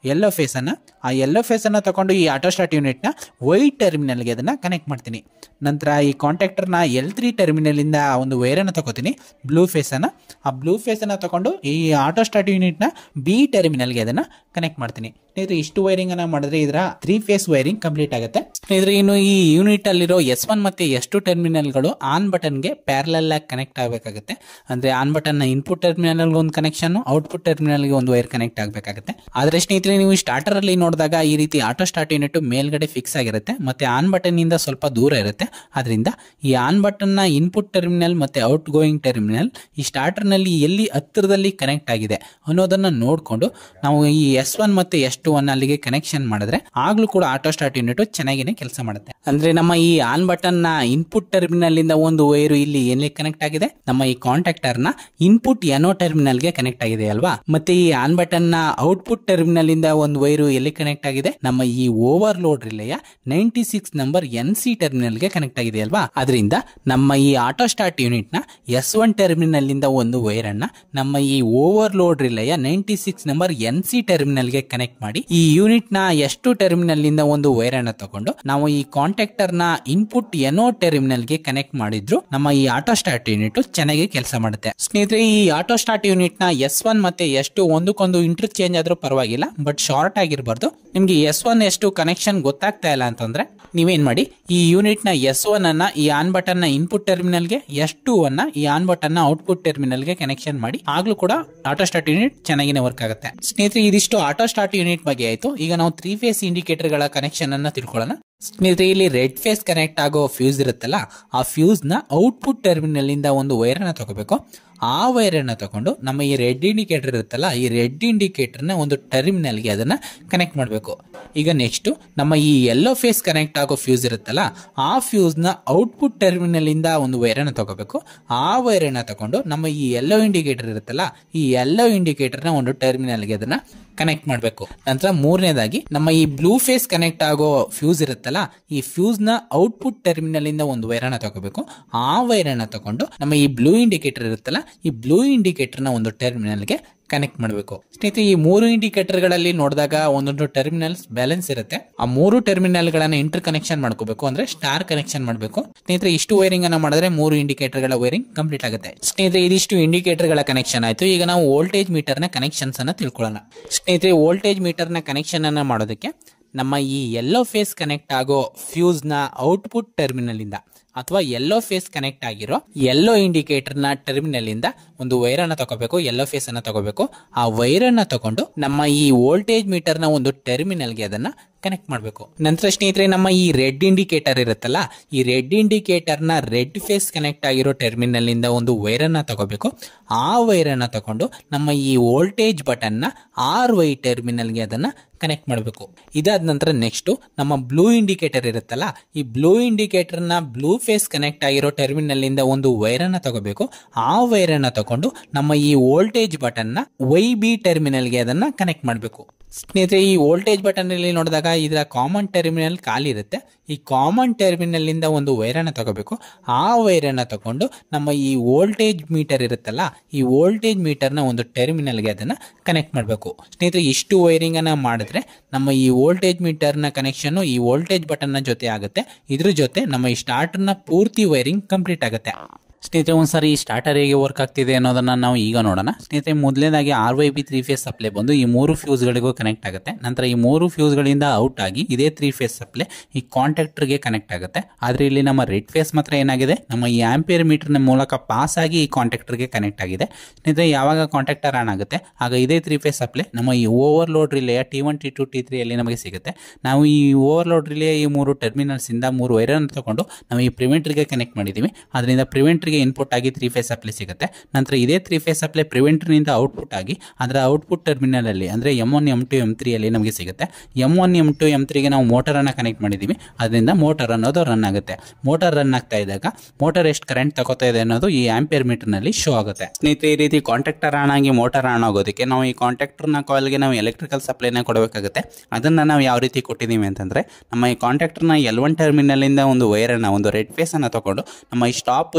ಎಲ್ಲೋ ಫೇಸನ್ನು ಆ ಎಲ್ಲೋ ಫೇಸನ್ನು ತಗೊಂಡು ಈ ಆಟೋ ಸ್ಟಾರ್ಟ್ ಯೂನಿಟ್ನ ವೈಟ್ ಟರ್ಮಿನಲ್ಗೆ ಅದನ್ನು ಕನೆಕ್ಟ್ ಮಾಡ್ತೀನಿ ನಂತರ ಈ ಕಾಂಟ್ಯಾಕ್ಟರ್ನ ಎಲ್ ತ್ರೀ ಟರ್ಮಿನಲಿಂದ ಒಂದು ವೈರನ್ನು ತಗೋತೀನಿ ಬ್ಲೂ ಫೇಸನ್ನು ಆ ಬ್ಲೂ ಫೇಸನ್ನು ತಗೊಂಡು ಈ ಆಟೋ ಸ್ಟಾರ್ಟ್ ಯೂನಿಟ್ನ ಬಿ ಟರ್ಮಿನಲ್ಗೆ ಅದನ್ನು ಕನೆಕ್ಟ್ ಮಾಡ್ತೀನಿ ಸ್ನೇಹಿತರೆ ಇಷ್ಟು ವೈರಿಂಗ್ ಅನ್ನ ಮಾಡಿದ್ರೆ ಇದರ ತ್ರೀ ಫೇಸ್ ವೈರಿಂಗ್ ಕಂಪ್ಲೀಟ್ ಆಗುತ್ತೆ ಸ್ನೇಹಿತರೆ ಇನ್ನು ಈ ಯೂನಿಟ್ ಅಲ್ಲಿರೋ ಎಸ್ ಒನ್ ಮತ್ತೆ ಎಸ್ ಟು ಟರ್ಮಿನಲ್ಗಳು ಆನ್ ಬಟನ್ಗೆ ಪ್ಯಾರಲಲ್ ಆಗಿ ಕನೆಕ್ಟ್ ಆಗಬೇಕಾಗುತ್ತೆ ಅಂದ್ರೆ ಆನ್ ಬಟನ್ ನ ಇನ್ಪುಟ್ ಟರ್ಮಿನಲ್ ಒಂದು ಕನೆಕ್ಷನ್ ಔಟ್ಪುಟ್ ಟರ್ಮಿನಲ್ಗೆ ಒಂದು ವೈರ್ ಕನೆಕ್ಟ್ ಆಗಬೇಕಾಗುತ್ತೆ ಆದ್ರೆ ಸ್ನೇಹಿತರೆ ನೀವು ಸ್ಟಾರ್ಟರ್ ಅಲ್ಲಿ ನೋಡಿದಾಗ ಈ ರೀತಿ ಆಟೋ ಸ್ಟಾರ್ಟ್ ಯೂನಿಟ್ ಮೇಲ್ಗಡೆ ಫಿಕ್ಸ್ ಆಗಿರುತ್ತೆ ಮತ್ತೆ ಆನ್ ಬಟನ್ ಇಂದ ಸ್ವಲ್ಪ ದೂರ ಇರುತ್ತೆ ಅದರಿಂದ ಈ ಆನ್ ಬಟನ್ ನ ಇನ್ಪುಟ್ ಟರ್ಮಿನಲ್ ಮತ್ತೆ ಔಟ್ ಗೋಯಿಂಗ್ ಟರ್ಮಿನಲ್ ಈ ಸ್ಟಾರ್ಟರ್ ನಲ್ಲಿ ಎಲ್ಲಿ ಹತ್ತಿರದಲ್ಲಿ ಕನೆಕ್ಟ್ ಆಗಿದೆ ಅನ್ನೋದನ್ನ ನೋಡಿಕೊಂಡು ನಾವು ಈ ಎಸ್ ಒನ್ ಮತ್ತೆ ಎಸ್ ಟು ಒನ್ ಅಲ್ಲಿಗೆ ಕನೆಕ್ಷನ್ ಮಾಡಿದ್ರೆ ಆಗ್ಲೂ ಕೂಡ ಆಟೋ ಸ್ಟಾರ್ಟ್ ಯೂನಿಟ್ ಚೆನ್ನಾಗಿನೇ ಕೆಲಸ ಮಾಡುತ್ತೆ ಅಂದ್ರೆ ನಮ್ಮ ಈ ಆನ್ ಬಟನ್ ನ ಇನ್ಪುಟ್ ಟರ್ಮಿನಲ್ ಇಂದ ಒಂದು ವೈರು ಇಲ್ಲಿ ಎಲ್ಲಿ ಕನೆಕ್ಟ್ ಆಗಿದೆ ನಮ್ಮ ಈ ಕಾಂಟ್ಯಾಕ್ಟರ್ ನ ಇನ್ಪುಟ್ ಎನೋ ಟರ್ಮಿನಲ್ ಗೆ ಕನೆಕ್ಟ್ ಆಗಿದೆ ಅಲ್ವಾ ಮತ್ತೆ ಈ ಆನ್ ಬಟನ್ ನ ಔಟ್ಪುಟ್ ಟರ್ಮಿನಲ್ ಇಂದ ಒಂದು ವೈರು ಎಲ್ಲಿ ಕನೆಕ್ಟ್ ಆಗಿದೆ ನಮ್ಮ ಈ ಓವರ್ಲೋಡ್ ರಿಲೆಯ ninety six number N C terminal ಗೆ ಕನೆಕ್ಟ್ ಆಗಿದೆ ಅಲ್ವಾ ಅದರಿಂದ ನಮ್ಮ ಈ ಆಟೋ ಸ್ಟಾರ್ಟ್ ಯೂನಿಟ್ ನ ಎಸ್ ಒನ್ ಟರ್ಮಿನಲ್ ಇಂದ ಒಂದು ವೈರ್ ಅನ್ನ ನಮ್ಮ ಈ ಓವರ್ಲೋಡ್ ರಿಲೆಯ ninety six number N C terminal ಗೆ ಕನೆಕ್ಟ್ ಮಾಡಿ ಈ ಯೂನಿಟ್ ನ ಎಷ್ಟು ಟರ್ಮಿನಲ್ ಇಂದ ಒಂದು ವೈರ್ ಅನ್ನ ತಗೊಂಡು ನಾವು ಈ ಕಾಂಟ್ಯಾಕ್ಟರ್ ನ ಇನ್ಪುಟ್ ಎನೋ ಟರ್ಮಿನಲ್ ಗೆ ಕನೆಕ್ಟ್ ಮಾಡಿದ್ರು ನಮ್ಮ ಈ ಆಟೋ ಸ್ಟಾರ್ಟ್ ಯೂನಿಟ್ ಚೆನ್ನಾಗಿ ಕೆಲಸ ಮಾಡುತ್ತೆ ಸ್ನೇಹಿತರೆ ಈ ಆಟೋ ಸ್ಟಾರ್ಟ್ ಯೂನಿಟ್ ನ ಎಸ್ ಒನ್ ಮತ್ತೆ ಎಸ್ ಟು ಒಂದಕ್ಕೊಂದು ಇಂಟರ್ ಚೇಂಜ್ ಆದ್ರೂ ಪರವಾಗಿಲ್ಲ ಬಟ್ ಶಾರ್ಟ್ ಆಗಿರಬಾರ್ದು ನಿಮ್ಗೆ S one S two connection ಗೊತ್ತಾಗ್ತಾ ಇಲ್ಲ ಅಂತಂದ್ರೆ ನೀವೇನ್ ಮಾಡಿ ಈ ಯೂನಿಟ್ ನ ಎಸ್ ಒನ್ ಅನ್ನ ಈ ಆನ್ ಬಟನ್ ನ ಇನ್ಪುಟ್ ಟರ್ಮಿನಲ್ ಗೆ ಎಸ್ ಟು ಅನ್ನ ಈ ಆನ್ ಬಟನ್ ನ ಔಟ್ಪುಟ್ ಟರ್ಮಿನಲ್ ಗೆ ಕನೆಕ್ಷನ್ ಮಾಡಿ ಆಗ್ಲೂ ಕೂಡ ಆಟೋ ಸ್ಟಾರ್ಟ್ ಯೂನಿಟ್ ಚೆನ್ನಾಗಿನೇ ವರ್ಕ್ ಆಗುತ್ತೆ ಸ್ನೇಹಿತರೆ ಇದಿಷ್ಟು ಆಟೋ ಸ್ಟಾರ್ಟ್ ಯೂನಿಟ್ ಬಗ್ಗೆ ಆಯ್ತು ಈಗ ನಾವು ತ್ರೀ ಫೇಸ್ ಇಂಡಿಕೇಟರ್ ಗಳ ಕನೆಕ್ಷನ್ ಅನ್ನ ತಿಳ್ಕೊಳ್ಳೋಣ ಸ್ನೇಹಿತರೆ ಇಲ್ಲಿ ರೆಡ್ ಫೇಸ್ ಕನೆಕ್ಟ್ ಆಗೋ ಫ್ಯೂಸ್ ಇರುತ್ತಲ್ಲ ಆ ಫ್ಯೂಸ್ ನ ಔಟ್ಪುಟ್ ಟರ್ಮಿನಲ್ ಇಂದ ಒಂದು ವೈರ್ ಅನ್ನ ತಗೋಬೇಕು ಆ ವೈರ್ ಅನ್ನ ತಗೊಂಡು ನಮ್ಮ ಈ ರೆಡ್ ಇಂಡಿಕೇಟರ್ ಇರುತ್ತಲ್ಲ ಈ ರೆಡ್ ಇಂಡಿಕೇಟರ್ ನ ಒಂದು ಟರ್ಮಿನಲ್ ಗೆ ಅದನ್ನ ಕನೆಕ್ಟ್ ಮಾಡಬೇಕು ಈಗ ನೆಕ್ಸ್ಟ್ ನಮ್ಮ ಈ ಎಲ್ಲೋ ಫೇಸ್ ಕನೆಕ್ಟ್ ಆಗೋ ಫ್ಯೂಸ್ ಇರುತ್ತಲ್ಲ ಆ ಫ್ಯೂಸ್ ನ ಔಟ್ಪುಟ್ ಟರ್ಮಿನಲ್ ಇಂದ ಒಂದು ವೈರ್ ಅನ್ನ ತಗೋಬೇಕು ಆ ವೈರ್ ಅನ್ನ ತಗೊಂಡು ನಮ್ಮ ಈ ಎಲ್ಲೋ ಇಂಡಿಕೇಟರ್ ಇರುತ್ತಲ್ಲ ಈ ಎಲ್ಲೋ ಇಂಡಿಕೇಟರ್ ನ ಒಂದು ಟರ್ಮಿನಲ್ ಗೆ ಅದನ್ನ ಕನೆಕ್ಟ್ ಮಾಡಬೇಕು ನಂತರ ಮೂರನೇದಾಗಿ ನಮ್ಮ ಈ ಬ್ಲೂ ಫೇಸ್ ಕನೆಕ್ಟ್ ಆಗೋ ಫ್ಯೂಸ್ ಇರುತ್ತಲ್ಲ ಈ ಫ್ಯೂಸ್ ನ ಔಟ್ಪುಟ್ ಟರ್ಮಿನಲ್ ಇಂದ ಒಂದು ವೈರ್ ಅನ್ನ ತಗೋಬೇಕು ಆ ವೈರ್ ಅನ್ನ ತಗೊಂಡು ನಮ್ಮ ಈ ಬ್ಲೂ ಇಂಡಿಕೇಟರ್ ಇರುತ್ತಲ್ಲ ಈ ಬ್ಲೂ ಇಂಡಿಕೇಟರ್ ನ ಒಂದು ಟರ್ಮಿನಲ್ ಗೆ ಕನೆಕ್ಟ್ ಮಾಡಬೇಕು ಸ್ನೇಹಿತರೆ ಈ ಮೂರು ಇಂಡಿಕೇಟರ್ ಗಳಲ್ಲಿ ನೋಡಿದಾಗ ಒಂದೊಂದು ಟರ್ಮಿನಲ್ಸ್ ಬ್ಯಾಲೆನ್ಸ್ ಇರುತ್ತೆ ಆ ಮೂರು ಟರ್ಮಿನಲ್ ಗಳನ್ನ ಇಂಟರ್ ಕನೆಕ್ಷನ್ ಮಾಡ್ಕೋಬೇಕು ಅಂದ್ರೆ ಸ್ಟಾರ್ ಕನೆಕ್ಷನ್ ಮಾಡಬೇಕು ಸ್ನೇಹಿತರೆ ಇಷ್ಟು ವೈರಿಂಗ್ ಅನ್ನ ಮಾಡಿದ್ರೆ ಮೂರು ಇಂಡಿಕೇಟರ್ ಗಳ ವೈರಿಂಗ್ ಕಂಪ್ಲೀಟ್ ಆಗುತ್ತೆ ಸ್ನೇಹಿತರೆ ಇದಿಷ್ಟು ಇಂಡಿಕೇಟರ್ ಗಳ ಕನೆಕ್ಷನ್ ಆಯ್ತು ಈಗ ನಾವು ವೋಲ್ಟೇಜ್ ಮೀಟರ್ ನ ಕನೆಕ್ಷನ್ಸ್ ಅನ್ನ ತಿಳ್ಕೊಳ್ಳೋಣ ಸ್ನೇಹಿತರೆ ವೋಲ್ಟೇಜ್ ಮೀಟರ್ ನ ಕನೆಕ್ಷನ್ ಅನ್ನ ಮಾಡೋದಕ್ಕೆ ನಮ್ಮ ಈ ಎಲ್ಲೋ ಫೇಸ್ ಕನೆಕ್ಟ್ ಆಗೋ ಫ್ಯೂಸ್ ನ ಔಟ್ಪುಟ್ ಟರ್ಮಿನಲ್ ಇಂದ ಅಥವಾ ಎಲ್ಲೋ ಫೇಸ್ ಕನೆಕ್ಟ್ ಆಗಿರೋ ಎಲ್ಲೋ ಇಂಡಿಕೇಟರ್ ನ ಟರ್ಮಿನಲ್ ಇಂದ ಒಂದು ವೈರ್ ಅನ್ನ ತಗೋಬೇಕು ಎಲ್ಲೋ ಫೇಸ್ ಅನ್ನ ತಗೋಬೇಕು ಆ ವೈರ್ ಅನ್ನ ತಗೊಂಡು ನಮ್ಮ ಈ ವೋಲ್ಟೇಜ್ ಮೀಟರ್ ನ ಒಂದು ಟರ್ಮಿನಲ್ಗೆ ಅದನ್ನ ಕನೆಕ್ಟ್ ಮಾಡಬೇಕು ನಂತರ ಸ್ನೇಹಿತರೆ ನಮ್ಮ ಈ ರೆಡ್ ಇಂಡಿಕೇಟರ್ ಇರುತ್ತಲ್ಲ ಈ ರೆಡ್ ಇಂಡಿಕೇಟರ್ ನ ರೆಡ್ ಫೇಸ್ ಕನೆಕ್ಟ್ ಆಗಿರೋ ಟರ್ಮಿನಲ್ ಇಂದ ಒಂದು ವೈರ್ ಅನ್ನ ತಗೋಬೇಕು ಆ ವೈರ್ ಅನ್ನ ತಗೊಂಡು ನಮ್ಮ ಈ ವೋಲ್ಟೇಜ್ ಬಟನ್ ನ ಆರ್ ವೈ ಟರ್ಮಿನಲ್ಗೆ ಅದನ್ನ ಕನೆಕ್ಟ್ ಮಾಡಬೇಕು ಇದಾದ ನಂತರ ನೆಕ್ಸ್ಟ್ ನಮ್ಮ ಬ್ಲೂ ಇಂಡಿಕೇಟರ್ ಇರುತ್ತಲ್ಲ ಈ ಬ್ಲೂ ಇಂಡಿಕೇಟರ್ ನ ಬ್ಲೂ ಫೇಸ್ ಕನೆಕ್ಟ್ ಆಗಿರೋ ಟರ್ಮಿನಲ್ ಇಂದ ಒಂದು ವೈರ್ ಅನ್ನ ತಗೋಬೇಕು ಆ ವೈರ್ ಅನ್ನ ತಗೊಂಡು ನಮ್ಮ ಈ ವೋಲ್ಟೇಜ್ ಬಟನ್ ನ ವೈ ಬಿ ಟರ್ಮಿನಲ್ಗೆ ಅದನ್ನ ಕನೆಕ್ಟ್ ಮಾಡಬೇಕು ಸ್ನೇಹಿತರೆ ಈ ವೋಲ್ಟೇಜ್ ಬಟನ್ ಅಲ್ಲಿ ನೋಡಿದಾಗ ಇದರ ಕಾಮನ್ ಟರ್ಮಿನಲ್ ಖಾಲಿ ಇರುತ್ತೆ ಈ ಕಾಮನ್ ಟರ್ಮಿನಲ್ ಇಂದ ಒಂದು ವೈರನ್ನ ತಗೋಬೇಕು ಆ ವೈರನ್ನ ತಗೊಂಡು ನಮ್ಮ ಈ ವೋಲ್ಟೇಜ್ ಮೀಟರ್ ಇರುತ್ತಲ್ಲ ಈ ವೋಲ್ಟೇಜ್ ಮೀಟರ್ನ ಒಂದು ಟರ್ಮಿನಲ್ಗೆ ಅದನ್ನ ಕನೆಕ್ಟ್ ಮಾಡಬೇಕು ಸ್ನೇಹಿತರೆ ಇಷ್ಟು ವೈರಿಂಗ್ ಅನ್ನ ಮಾಡಿದ್ರೆ ನಮ್ಮ ಈ ವೋಲ್ಟೇಜ್ ಮೀಟರ್ನ ಕನೆಕ್ಷನ್ ಈ ವೋಲ್ಟೇಜ್ ಬಟನ್ನ ಜೊತೆ ಆಗುತ್ತೆ ಇದ್ರ ಜೊತೆ ನಮ್ಮ ಈ ಸ್ಟಾರ್ಟರ್ನ ಪೂರ್ತಿ ವೈರಿಂಗ್ ಕಂಪ್ಲೀಟ್ ಆಗುತ್ತೆ ಸ್ನೇಹಿತರೆ ಒಂದ್ಸರಿ ಈ ಸ್ಟಾರ್ಟರ್ ಹೇಗೆ ವರ್ಕ್ ಆಗ್ತಿದೆ ಅನ್ನೋದನ್ನ ನಾವು ಈಗ ನೋಡೋಣ ಸ್ನೇಹಿತರೆ ಮೊದಲನೇದಾಗಿ R Y B three phase supply ಬಂದು ಈ ಮೂರು ಫ್ಯೂಸ್ಗಳಿಗೂ ಕನೆಕ್ಟ್ ಆಗುತ್ತೆ ನಂತರ ಈ ಮೂರು ಫ್ಯೂಸ್ಗಳಿಂದ ಔಟ್ ಆಗಿ ಇದೇ ತ್ರೀ ಫೇಸ್ ಸಪ್ಲೈ ಈ ಕಾಂಟ್ಯಾಕ್ಟರ್ಗೆ ಕನೆಕ್ಟ್ ಆಗುತ್ತೆ ಆದರೆ ಇಲ್ಲಿ ನಮ್ಮ ರೆಡ್ ಫೇಸ್ ಮಾತ್ರ ಏನಾಗಿದೆ ನಮ್ಮ ಈ ಆಂಪಿಯರ್ ಮೀಟರ್ನ ಮೂಲಕ ಪಾಸ್ ಆಗಿ ಈ ಕಾಂಟ್ಯಾಕ್ಟರ್ಗೆ ಕನೆಕ್ಟ್ ಆಗಿದೆ ಸ್ನೇಹಿತರೆ ಯಾವಾಗ ಕಾಂಟ್ಯಾಕ್ಟರ್ ಆನ್ ಆಗುತ್ತೆ ಆಗ ಇದೇ ತ್ರೀ ಫೇಸ್ ಸಪ್ಲೈ ನಮ್ಮ ಈ ಓವರ್ಲೋಡ್ ರಿಲೇಯ T one T two T three ಅಲ್ಲಿ ನಮಗೆ ಸಿಗುತ್ತೆ ನಾವು ಈ ಓವರ್ಲೋಡ್ ರಿಲೇಯ ಈ ಮೂರು ಟರ್ಮಿನಲ್ಸ್ ಇಂದ ಮೂರು ವೈರನ್ನು ತಗೊಂಡು ನಾವು ಈ ಪ್ರಿವೆಂಟರ್ಗೆ ಕನೆಕ್ಟ್ ಮಾಡಿದ್ದೀವಿ ಅದರಿಂದ ಪ್ರಿವೆಂಟರ್ಗೆ ಇನ್ಪುಟ್ ಆಗಿ ತ್ರೀ ಫೇಸ್ ಸಪ್ಲೈ ಸಿಗುತ್ತೆ ನಂತರ ಇದೇ ತ್ರೀ ಫೇಸ್ ಸಪ್ಲೈ ಪ್ರಿವೆಂಟರ್ನಿಂದ ಔಟ್ಪುಟ್ ಆಗಿ ಅದರ ಔಟ್ಪುಟ್ ಟರ್ಮಿನಲ್ ಅಲ್ಲಿ ಅಂದರೆ M one M two M three ಅಲ್ಲಿ ನಮಗೆ ಸಿಗುತ್ತೆ M one M two M ತ್ರೀಗೆ ನಾವು ಮೋಟರನ್ನು ಕನೆಕ್ಟ್ ಮಾಡಿದ್ದೀವಿ ಅದರಿಂದ ಮೋಟರ್ ಅನ್ನೋದು ರನ್ ಆಗುತ್ತೆ ಮೋಟರ್ ರನ್ ಆಗ್ತಾ ಇದ್ದಾಗ ಮೋಟರ್ ಎಷ್ಟು ಕರೆಂಟ್ ತಗೋತಾ ಇದೆ ಅನ್ನೋದು ಈ ಆಂಪಿಯರ್ ಮೀಟರ್ನಲ್ಲಿ ಶೋ ಆಗುತ್ತೆ ಸ್ನೇಹಿತರೆ ಈ ರೀತಿ ಕಾಂಟ್ಯಾಕ್ಟರ್ ಆನ್ ಆಗಿ ಮೋಟರ್ ಆನ್ ಆಗೋದಕ್ಕೆ ನಾವು ಈ ಕಾಂಟ್ಯಾಕ್ಟರ್ನ ಕಾಲ್ಗೆ ನಾವು ಎಲೆಕ್ಟ್ರಿಕಲ್ ಸಪ್ಲೈನ ಕೊಡಬೇಕಾಗುತ್ತೆ ಅದನ್ನು ನಾವು ಯಾವ ರೀತಿ ಕೊಟ್ಟಿದ್ದೀವಿ ಅಂತಂದರೆ ನಮ್ಮ ಈ ಕಾಂಟ್ಯಾಕ್ಟರ್ನ ಎಲ್ ಒನ್ ಟರ್ಮಿನಲಿಂದ ಒಂದು ವೈರನ್ನು ಒಂದು ರೆಡ್ ಫೇಸನ್ನು ತಗೊಂಡು ನಮ್ಮ ಈ ಸ್ಟಾಪ್ ಪುಷ್ ಬಟನ್ಗೆ